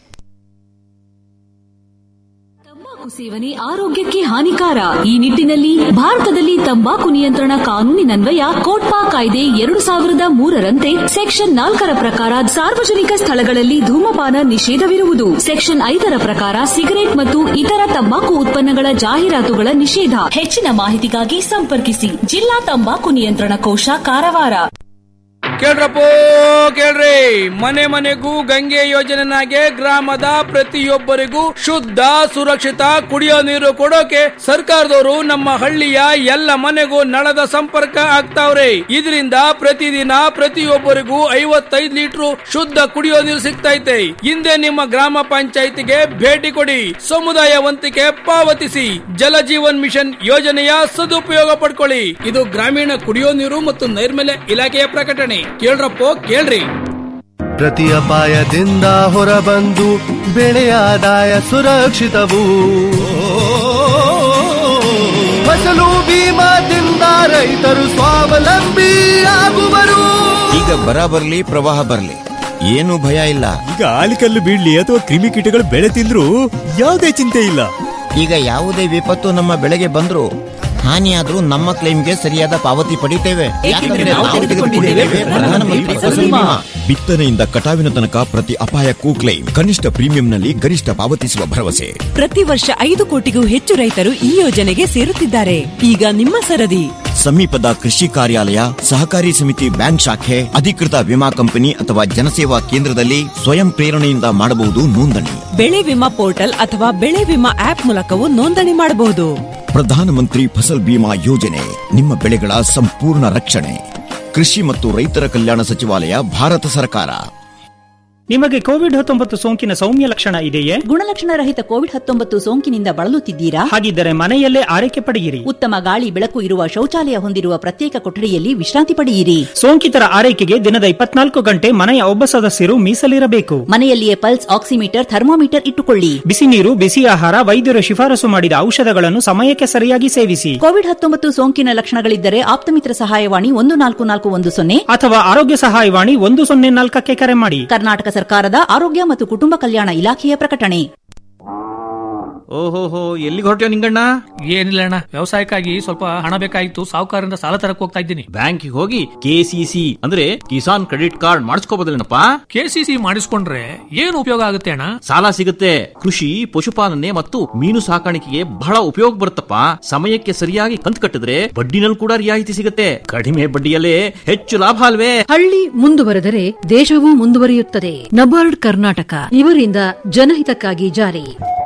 ತಂಬಾಕು ಸೇವನೆ ಆರೋಗ್ಯಕ್ಕೆ ಹಾನಿಕಾರ ಈ ನಿಟ್ಟಿನಲ್ಲಿ ಭಾರತದಲ್ಲಿ ತಂಬಾಕು ನಿಯಂತ್ರಣ ಕಾನೂನಿನನ್ವಯ ಕೋಟ್ಪಾ ಕಾಯ್ದೆ ಎರಡು ಸಾವಿರದ ಮೂರರಂತೆ ಸೆಕ್ಷನ್ ನಾಲ್ಕರ ಪ್ರಕಾರ ಸಾರ್ವಜನಿಕ ಸ್ಥಳಗಳಲ್ಲಿ ಧೂಮಪಾನ ನಿಷೇಧವಿರುವುದು ಸೆಕ್ಷನ್ ಐದರ ಪ್ರಕಾರ ಸಿಗರೆಟ್ ಮತ್ತು ಇತರ ತಂಬಾಕು ಉತ್ಪನ್ನಗಳ ಜಾಹೀರಾತುಗಳ ನಿಷೇಧ ಹೆಚ್ಚಿನ ಮಾಹಿತಿಗಾಗಿ ಸಂಪರ್ಕಿಸಿ ಜಿಲ್ಲಾ ತಂಬಾಕು ನಿಯಂತ್ರಣ ಕೋಶ ಕಾರವಾರ ಕೇಳ್ರಪ್ಪೋ ಕೇಳ್ರಿ ಮನೆ ಮನೆಗೂ ಗಂಗೆ ಯೋಜನೆನಾಗೆ ಗ್ರಾಮದ ಪ್ರತಿಯೊಬ್ಬರಿಗೂ ಶುದ್ಧ ಸುರಕ್ಷಿತ ಕುಡಿಯೋ ನೀರು ಕೊಡೋಕೆ ಸರ್ಕಾರದವರು ನಮ್ಮ ಹಳ್ಳಿಯ ಎಲ್ಲ ಮನೆಗೂ ನಳದ ಸಂಪರ್ಕ ಆಗ್ತಾವ್ರೆ ಇದರಿಂದ ಪ್ರತಿದಿನ ಪ್ರತಿಯೊಬ್ಬರಿಗೂ ಐವತ್ತೈದು ಲೀಟರ್ ಶುದ್ಧ ಕುಡಿಯೋ ನೀರು ಸಿಗ್ತೈತೆ ಹಿಂದೆ ನಿಮ್ಮ ಗ್ರಾಮ ಪಂಚಾಯಿತಿಗೆ ಭೇಟಿ ಕೊಡಿ ಸಮುದಾಯ ವಂತಿಕೆ ಪಾವತಿಸಿ ಜಲ ಜೀವನ್ ಮಿಷನ್ ಯೋಜನೆಯ ಸದುಪಯೋಗ ಪಡ್ಕೊಳ್ಳಿ ಇದು ಗ್ರಾಮೀಣ ಕುಡಿಯೋ ನೀರು ಮತ್ತು ನೈರ್ಮಲ್ಯ ಇಲಾಖೆಯ ಪ್ರಕಟಣೆ ಕೇಳ್ರಪ್ಪೋ ಕೇಳ್ರಿ ಪ್ರತಿ ಅಪಾಯದಿಂದ ಹೊರಬಂದು ಬೆಳೆಯ ಆದಾಯ ಸುರಕ್ಷಿತವು ಫಸಲು ಬೀಮಾದಿಂದ ರೈತರು ಸ್ವಾವಲಂಬಿ ಆಗುವರು ಈಗ ಬರ ಬರ್ಲಿ ಪ್ರವಾಹ ಬರ್ಲಿ ಏನು ಭಯ ಇಲ್ಲ ಈಗ ಆಲಿಕಲ್ಲು ಬೀಳ್ಲಿ ಅಥವಾ ಕ್ರಿಮಿಕೀಟಗಳು ಬೆಳೆ ತಿಂದ್ರು ಯಾವುದೇ ಚಿಂತೆ ಇಲ್ಲ ಈಗ ಯಾವುದೇ ವಿಪತ್ತು ನಮ್ಮ ಬೆಳೆಗೆ ಬಂದ್ರು ಹಾನಿಯಾದ್ರೂ ನಮ್ಮ ಕ್ಲೈಮ್ಗೆ ಸರಿಯಾದ ಪಾವತಿ ಪಡಿತೇವೆ ಯಾಕಂದ್ರೆ ನಾವು ತೆಗೆದುಕೊಂಡಿದ್ದೇವೆ ಪ್ರಧಾನಮಂತ್ರಿ ಫಸಲ್ ಬಿಮಾ. ಬಿತ್ತನೆಯಿಂದ ಕಟಾವಿನ ತನಕ ಪ್ರತಿ ಅಪಾಯಕ್ಕೂ ಕ್ಲೈಮ್ ಕನಿಷ್ಠ ಪ್ರೀಮಿಯಂನಲ್ಲಿ ಗರಿಷ್ಠ ಪಾವತಿಸುವ ಭರವಸೆ ಪ್ರತಿ ವರ್ಷ ಐದು ಕೋಟಿಗೂ ಹೆಚ್ಚು ರೈತರು ಈ ಯೋಜನೆಗೆ ಸೇರುತ್ತಿದ್ದಾರೆ ಈಗ ನಿಮ್ಮ ಸರದಿ ಸಮೀಪದ ಕೃಷಿ ಕಾರ್ಯಾಲಯ ಸಹಕಾರಿ ಸಮಿತಿ ಬ್ಯಾಂಕ್ ಶಾಖೆ ಅಧಿಕೃತ ವಿಮಾ ಕಂಪನಿ ಅಥವಾ ಜನಸೇವಾ ಕೇಂದ್ರದಲ್ಲಿ ಸ್ವಯಂ ಪ್ರೇರಣೆಯಿಂದ ಮಾಡಬಹುದು ನೋಂದಣಿ ಬೆಳೆ ವಿಮಾ ಪೋರ್ಟಲ್ ಅಥವಾ ಬೆಳೆ ವಿಮಾ ಆಪ್ ಮೂಲಕವೂ ನೋಂದಣಿ ಮಾಡಬಹುದು ಪ್ರಧಾನಮಂತ್ರಿ ಫಸಲ್ ಬಿಮಾ ಯೋಜನೆ ನಿಮ್ಮ ಬೆಳೆಗಳ ಸಂಪೂರ್ಣ ರಕ್ಷಣೆ ಕೃಷಿ ಮತ್ತು ರೈತರ ಕಲ್ಯಾಣ ಸಚಿವಾಲಯ ಭಾರತ ಸರ್ಕಾರ ನಿಮಗೆ ಕೋವಿಡ್ ಹತ್ತೊಂಬತ್ತು ಸೋಂಕಿನ ಸೌಮ್ಯ ಲಕ್ಷಣ ಇದೆಯೇ ಗುಣಲಕ್ಷಣ ರಹಿತ ಕೋವಿಡ್ ಹತ್ತೊಂಬತ್ತು ಸೋಂಕಿನಿಂದ ಬಳಲುತ್ತಿದ್ದೀರಾ ಹಾಗಿದ್ದರೆ ಮನೆಯಲ್ಲೇ ಆರೈಕೆ ಪಡೆಯಿರಿ ಉತ್ತಮ ಗಾಳಿ ಬೆಳಕು ಇರುವ ಶೌಚಾಲಯ ಹೊಂದಿರುವ ಪ್ರತ್ಯೇಕ ಕೊಠಡಿಯಲ್ಲಿ ವಿಶ್ರಾಂತಿ ಪಡೆಯಿರಿ ಸೋಂಕಿತರ ಆರೈಕೆಗೆ ದಿನದ ಇಪ್ಪತ್ನಾಲ್ಕು ಗಂಟೆ ಮನೆಯ ಒಬ್ಬ ಸದಸ್ಯರು ಮೀಸಲಿರಬೇಕು ಮನೆಯಲ್ಲಿಯೇ ಪಲ್ಸ್ ಆಕ್ಸಿಮೀಟರ್ ಥರ್ಮೋಮೀಟರ್ ಇಟ್ಟುಕೊಳ್ಳಿ ಬಿಸಿ ನೀರು ಬಿಸಿ ಆಹಾರ ವೈದ್ಯರು ಶಿಫಾರಸು ಮಾಡಿದ ಔಷಧಗಳನ್ನು ಸಮಯಕ್ಕೆ ಸರಿಯಾಗಿ ಸೇವಿಸಿ ಕೋವಿಡ್ ಹತ್ತೊಂಬತ್ತು ಸೋಂಕಿನ ಲಕ್ಷಣಗಳಿದ್ದರೆ ಆಪ್ತಮಿತ್ರ ಸಹಾಯವಾಣಿ ಒಂದು ನಾಲ್ಕು ನಾಲ್ಕು ಒಂದು ಸೊನ್ನೆ ಅಥವಾ ಆರೋಗ್ಯ ಸಹಾಯವಾಣಿ ಒಂದು ಸೊನ್ನೆ ನಾಲ್ಕಕ್ಕೆ ಕರೆ ಮಾಡಿ ಕರ್ನಾಟಕ ಸರ್ಕಾರದ ಆರೋಗ್ಯ ಮತ್ತು ಕುಟುಂಬ ಕಲ್ಯಾಣ ಇಲಾಖೆಯ ಪ್ರಕಟಣೆ ಓಹೋಹೋ ಎಲ್ಲಿಗೆ ಹೊರಟ್ಯೋ ನಿಂಗಣ್ಣ ಏನಿಲ್ಲ ಅಣ್ಣ ವ್ಯವಸಾಯಕ್ಕಾಗಿ ಸ್ವಲ್ಪ ಹಣ ಬೇಕಾಗಿತ್ತು ಸಾಹುಕಾರರಿಂದ ಸಾಲ ತರಕ್ ಹೋಗ್ತಾ ಇದ್ದೀನಿ ಬ್ಯಾಂಕಿಗೆ ಹೋಗಿ ಕೆಸಿಸಿ ಅಂದ್ರೆ ಕಿಸಾನ್ ಕ್ರೆಡಿಟ್ ಕಾರ್ಡ್ ಮಾಡಿಸ್ಕೋಬೋದಲ್ಲೇನಪ್ಪ ಕೆಸಿಸಿ ಮಾಡಿಸ್ಕೊಂಡ್ರೆ ಏನು ಉಪಯೋಗ ಆಗುತ್ತೆ ಅಣ್ಣ ಸಾಲ ಸಿಗುತ್ತೆ ಕೃಷಿ ಪಶುಪಾಲನೆ ಮತ್ತು ಮೀನು ಸಾಕಾಣಿಕೆಗೆ ಬಹಳ ಉಪಯೋಗ ಬರುತ್ತಪ್ಪ ಸಮಯಕ್ಕೆ ಸರಿಯಾಗಿ ಕಂತು ಕಟ್ಟಿದ್ರೆ ಬಡ್ಡಿನಲ್ಲಿ ಕೂಡ ರಿಯಾಯಿತಿ ಸಿಗುತ್ತೆ ಕಡಿಮೆ ಬಡ್ಡಿಯಲ್ಲೇ ಹೆಚ್ಚು ಲಾಭ ಅಲ್ವೇ ಹಳ್ಳಿ ಮುಂದುವರೆದರೆ ದೇಶವೂ ಮುಂದುವರಿಯುತ್ತದೆ ನಬಾರ್ಡ್ ಕರ್ನಾಟಕ ಇವರಿಂದ ಜನಹಿತಕ್ಕಾಗಿ ಜಾರಿ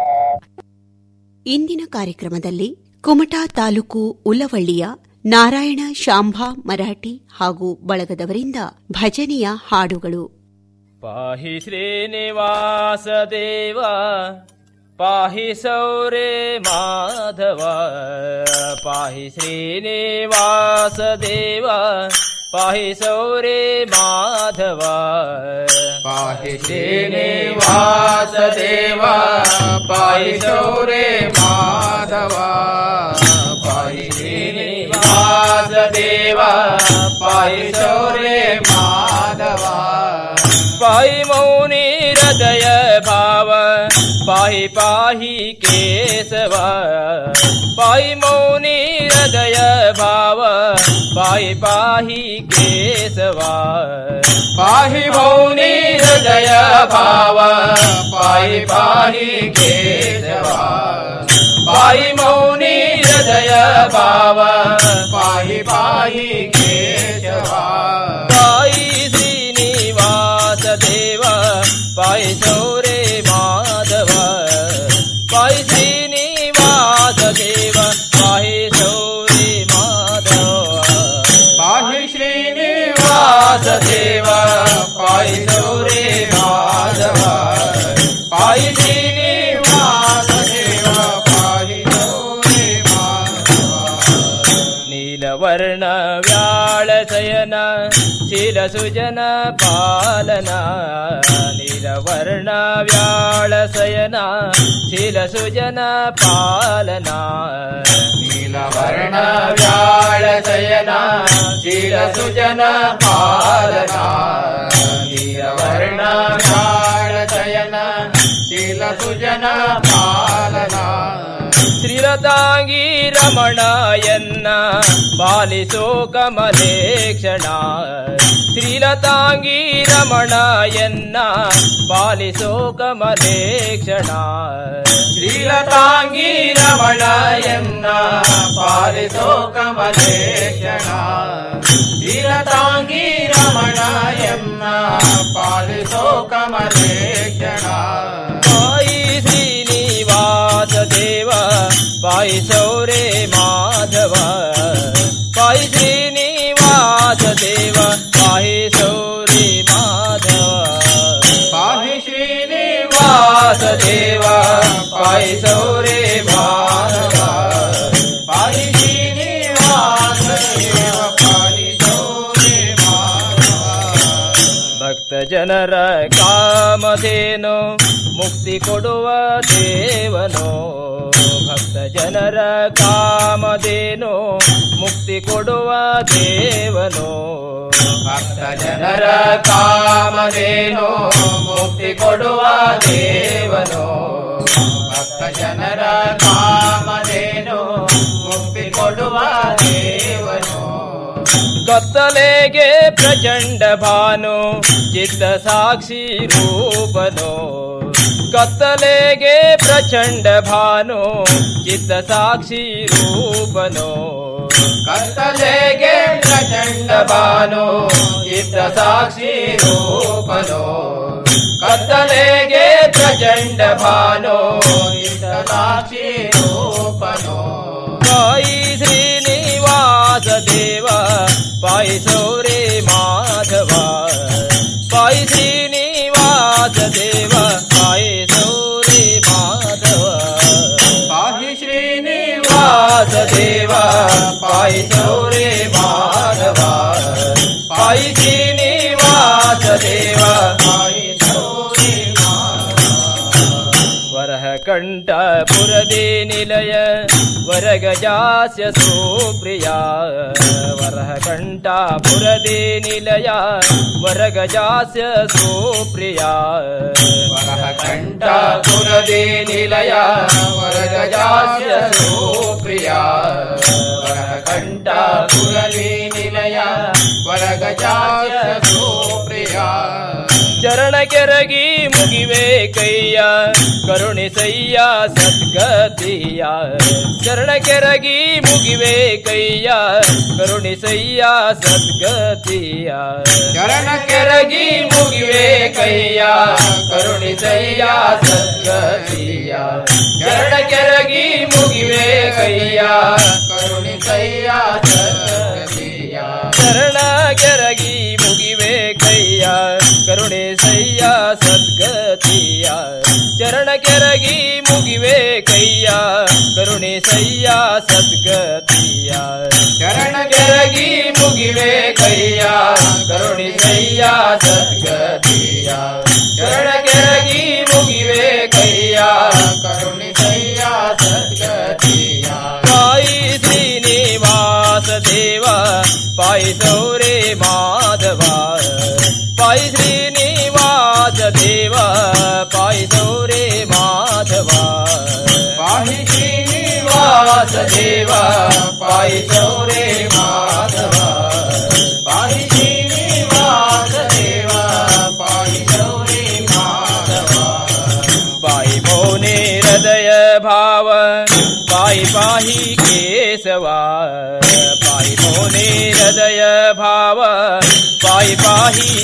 ಇಂದಿನ ಕಾರ್ಯಕ್ರಮದಲ್ಲಿ ಕುಮಟಾ ತಾಲೂಕು ಉಲ್ಲವಳ್ಳಿಯ ನಾರಾಯಣ ಶಾಂಭಾ ಮರಾಠಿ ಹಾಗೂ ಬಳಗದವರಿಂದ ಭಜನೆಯ ಹಾಡುಗಳು पाहि श्रीनिवासदेव पाहि सौरे माधव पाहि श्रीनिवासदेव पाहि सौरे माधव पाहि श्रीनिवासदेव पाहि सौरे माधव पाहि श्रीनिवासदेव पाहि सौरे माधव पाहि मौनी हृदय भाव पाहि पाहि केशव पाहि मौनी हृदय भाव पाहि पाहि केशवा पाहि मौनि हृदय भाव पाहि पाहि केशवा पाहि मौनि हृदय भाव पाहि पाहि केशवा पाहि श्रीनिवास देव पाहि सौरे माधव पाहि श्रीनिवास देव पाहि सौरे माधव पाहि श्रीनिवास देव पाहि सौरे माधव पाहि श्रीनिवास देव पाहि सौरे ನೀಲವರ್ಣ ವ್ಯಾಳ ಶಯನ ಶೀಲ ಸುಜನ ಪಾಲನ ನೀಲವರ್ಣ ವ್ಯಾಳ ಶಯನ ಶೀಲ ಸುಜನ ಪಾಲನ ನೀಲವರ್ಣ ವ್ಯಾಳ ಶಯನ ಶೀಲ ಸುಜನ ಪಾಲನ ನೀಲವರ್ಣ ವ್ಯಾಳ ಶಯನ ಶೀಲ ಸುಜನ ಪಾಲನ ಶ್ರೀರತಾಂಗಿ ರಮಣಯನ್ನ ಪಾಲಿಸೋ ಕಮಲೇಕ್ಷಣ ಶ್ರೀಲತಾಂಗಿ ರಮಣಯನ್ನ ಪಾಲಿಸೋ ಕಮಲೇಕ್ಷಣ ಶ್ರೀಲತಾಂಗಿ ರಮಣಯನ್ನ ಪಾಲಿಸೋ ಕಮಲೇಕ್ಷಣ ಶ್ರೀಲತಾಂಗಿ ರಮಣಯನ್ನ ಪಾಲಿಸೋ ಕಮಲೇಕ್ಷಣ ಸಾಯಿ ಶ್ರೀನಿವಾಸ ದೇವ ಪಾಯಿ ಸೌರೇ ಮಾಧವ ಪಾಯಿ ಶ್ರೀನಿವಾಸ ದೇವ ಪಾಯಿ ಸೌರೇ ಮಾಧವ ಪಾಹಿ ಶ್ರೀನಿವಾಸ ದೇವ ಪಾಯಿ ಸೌರೇ ಮಾಧವ ಪಾಹಿ ಶ್ರೀನಿವಾಸ ದೇವ ಪಾಯಿ ಸೌರೇ ಭಕ್ತ ಜನರ ಕಾಮಧೇನು ಮುಕ್ತಿ ಕೊಡುವ ದೇವನೋ ಭಕ್ತ ಜನರ ಕಾಮಧೇನು ಮುಕ್ತಿ ಕೊಡುವ ದೇವನೋ ಭಕ್ತ ಜನರ ಕಾಮಧೇನು ಮುಕ್ತಿ ಕೊಡುವ ದೇವನೋ ಭಕ್ತ ಜನರ ಕಾಮಧೇನು ಮುಕ್ತಿ ಕೊಡುವ ದೇವನೋ ಕತ್ತಲೆಗೆ ಪ್ರಚಂಡ ಭಾನು ಚಿತ್ತ ಸಾಕ್ಷಿ ರೂಪನೋ ಕತ್ತಲೆಗೆ ಪ್ರಚಂಡ ಭಾನು ಚಿತ್ತ ಸಾಕ್ಷಿ ರೂಪನೋ ಕತ್ತಲೆಗೆ ಪ್ರಚಂಡ ಭಾನು ಚಿತ್ತ ಸಾಕ್ಷಿ ರೂಪನೋ ಕತ್ತಲೆಗೆ ಪ್ರಚಂಡ ಭಾನು ಚಿತ್ತ ಸಾಕ್ಷಿ ರೂಪನೋ ಸಾಯಿ ಶ್ರೀನಿವಾಸ ದೇವ ಪಾಯಿ ಸೌರೇ ಮಾಧವ ಪಾಯಿ ಶ್ರೀನಿವಾಸ ದೇವ ಪಾಯಿ ಸೌರೇ ಮಾಧವ ಪಾಹಿ ಶ್ರೀನಿವಾಸ ದೇವ ಪಾಯಿ ಸೌರೇ ಮಾಧವ ಪಾಯಿ ಶ್ರೀನಿವಾಸ ದೇವ ಪಾಯಿ ಸೌರೇ ವರಹ ಕಂಠ ಪುರದಿ ನಿಲಯ ವರಗಜಾಸ್ಯ ಸುಪ್ರಿಯ ವರಹ ಕಂಠ ಪುರದಿ ನಿಲಯ ವರಗಜಾಸ್ಯ ಸುಪ್ರಿಯ ವರಹ ಕಂಠ ಪುರದಿ ನಿಲಯ ವರಗಜಾಸ್ಯ ಸುಪ್ರಿಯ ವರಹ ಕಂಠ ಪುರದಿ ನಿಲಯ ವರಗಜಾಸ್ಯ ಸುಪ್ರಿಯ ಚರಣ ಕೆರಗಿ ಮುಗಿವೆ ಕೈಯ ಕರುಣಿಸಯ್ಯ ಸದ್ಗತಿಯ ಚರಣ ಕೆರಗಿ ಮುಗಿವೆ ಕೈಯ ಕರುಣಿಸಯ್ಯ ಸದ್ಗತಿಯ ಚರಣ ಕೆರಗಿ ಮುಗಿವೆ ಕೈಯ ಕರುಣಿಸಯ್ಯ ಸದ್ಗತಿಯ ಚರಣ ಕೆರಗಿ ಮುಗಿವೆ ಕೈಯ ಕರುಣಿಸಯ್ಯ ಸದ್ಗತಿಯ ಚರಣ ಕೆರಗಿ ಮುಗಿವೆ ಕೈಯ ಕರುಣಿಸಯ್ಯ ಸದ್ಗತಿಯ ಚರಣ ಕೆರಗಿ ಮುಗಿವೆ ಕೈಯ ಕರುಣಿಸಯ್ಯ ಸದ್ಗತಿಯ ಚರಣ ಕೆರಗಿ ಮುಗಿವೆ ಕೈಯ ಕರುಣಿಸಯ್ಯ ಸದ್ಗತಿಯ ಚರಣ ಕೆರಗಿ ಮುಗಿವೆ ಕೈಯ ಕರುಣಿಸಯ್ಯ ಸದ್ಗತಿಯ ಸಾಯಿ ಶ್ರೀನಿವಾಸ ದೇವ ಪಾಯಿ ಸೌರೇ ಮಾಧವ ಪಾಯಿ ಶ್ರೀನಿವಾಸ ದೇವ ಪಾಯಿ ಸೌರೇ ಮಾಧವ ಪಾಹಿ ಶ್ರೀನಿವಾಸ ದೇವ ಪಾಯಿ ಸೌರೇ ಮಾಧವ ಪಾಹಿ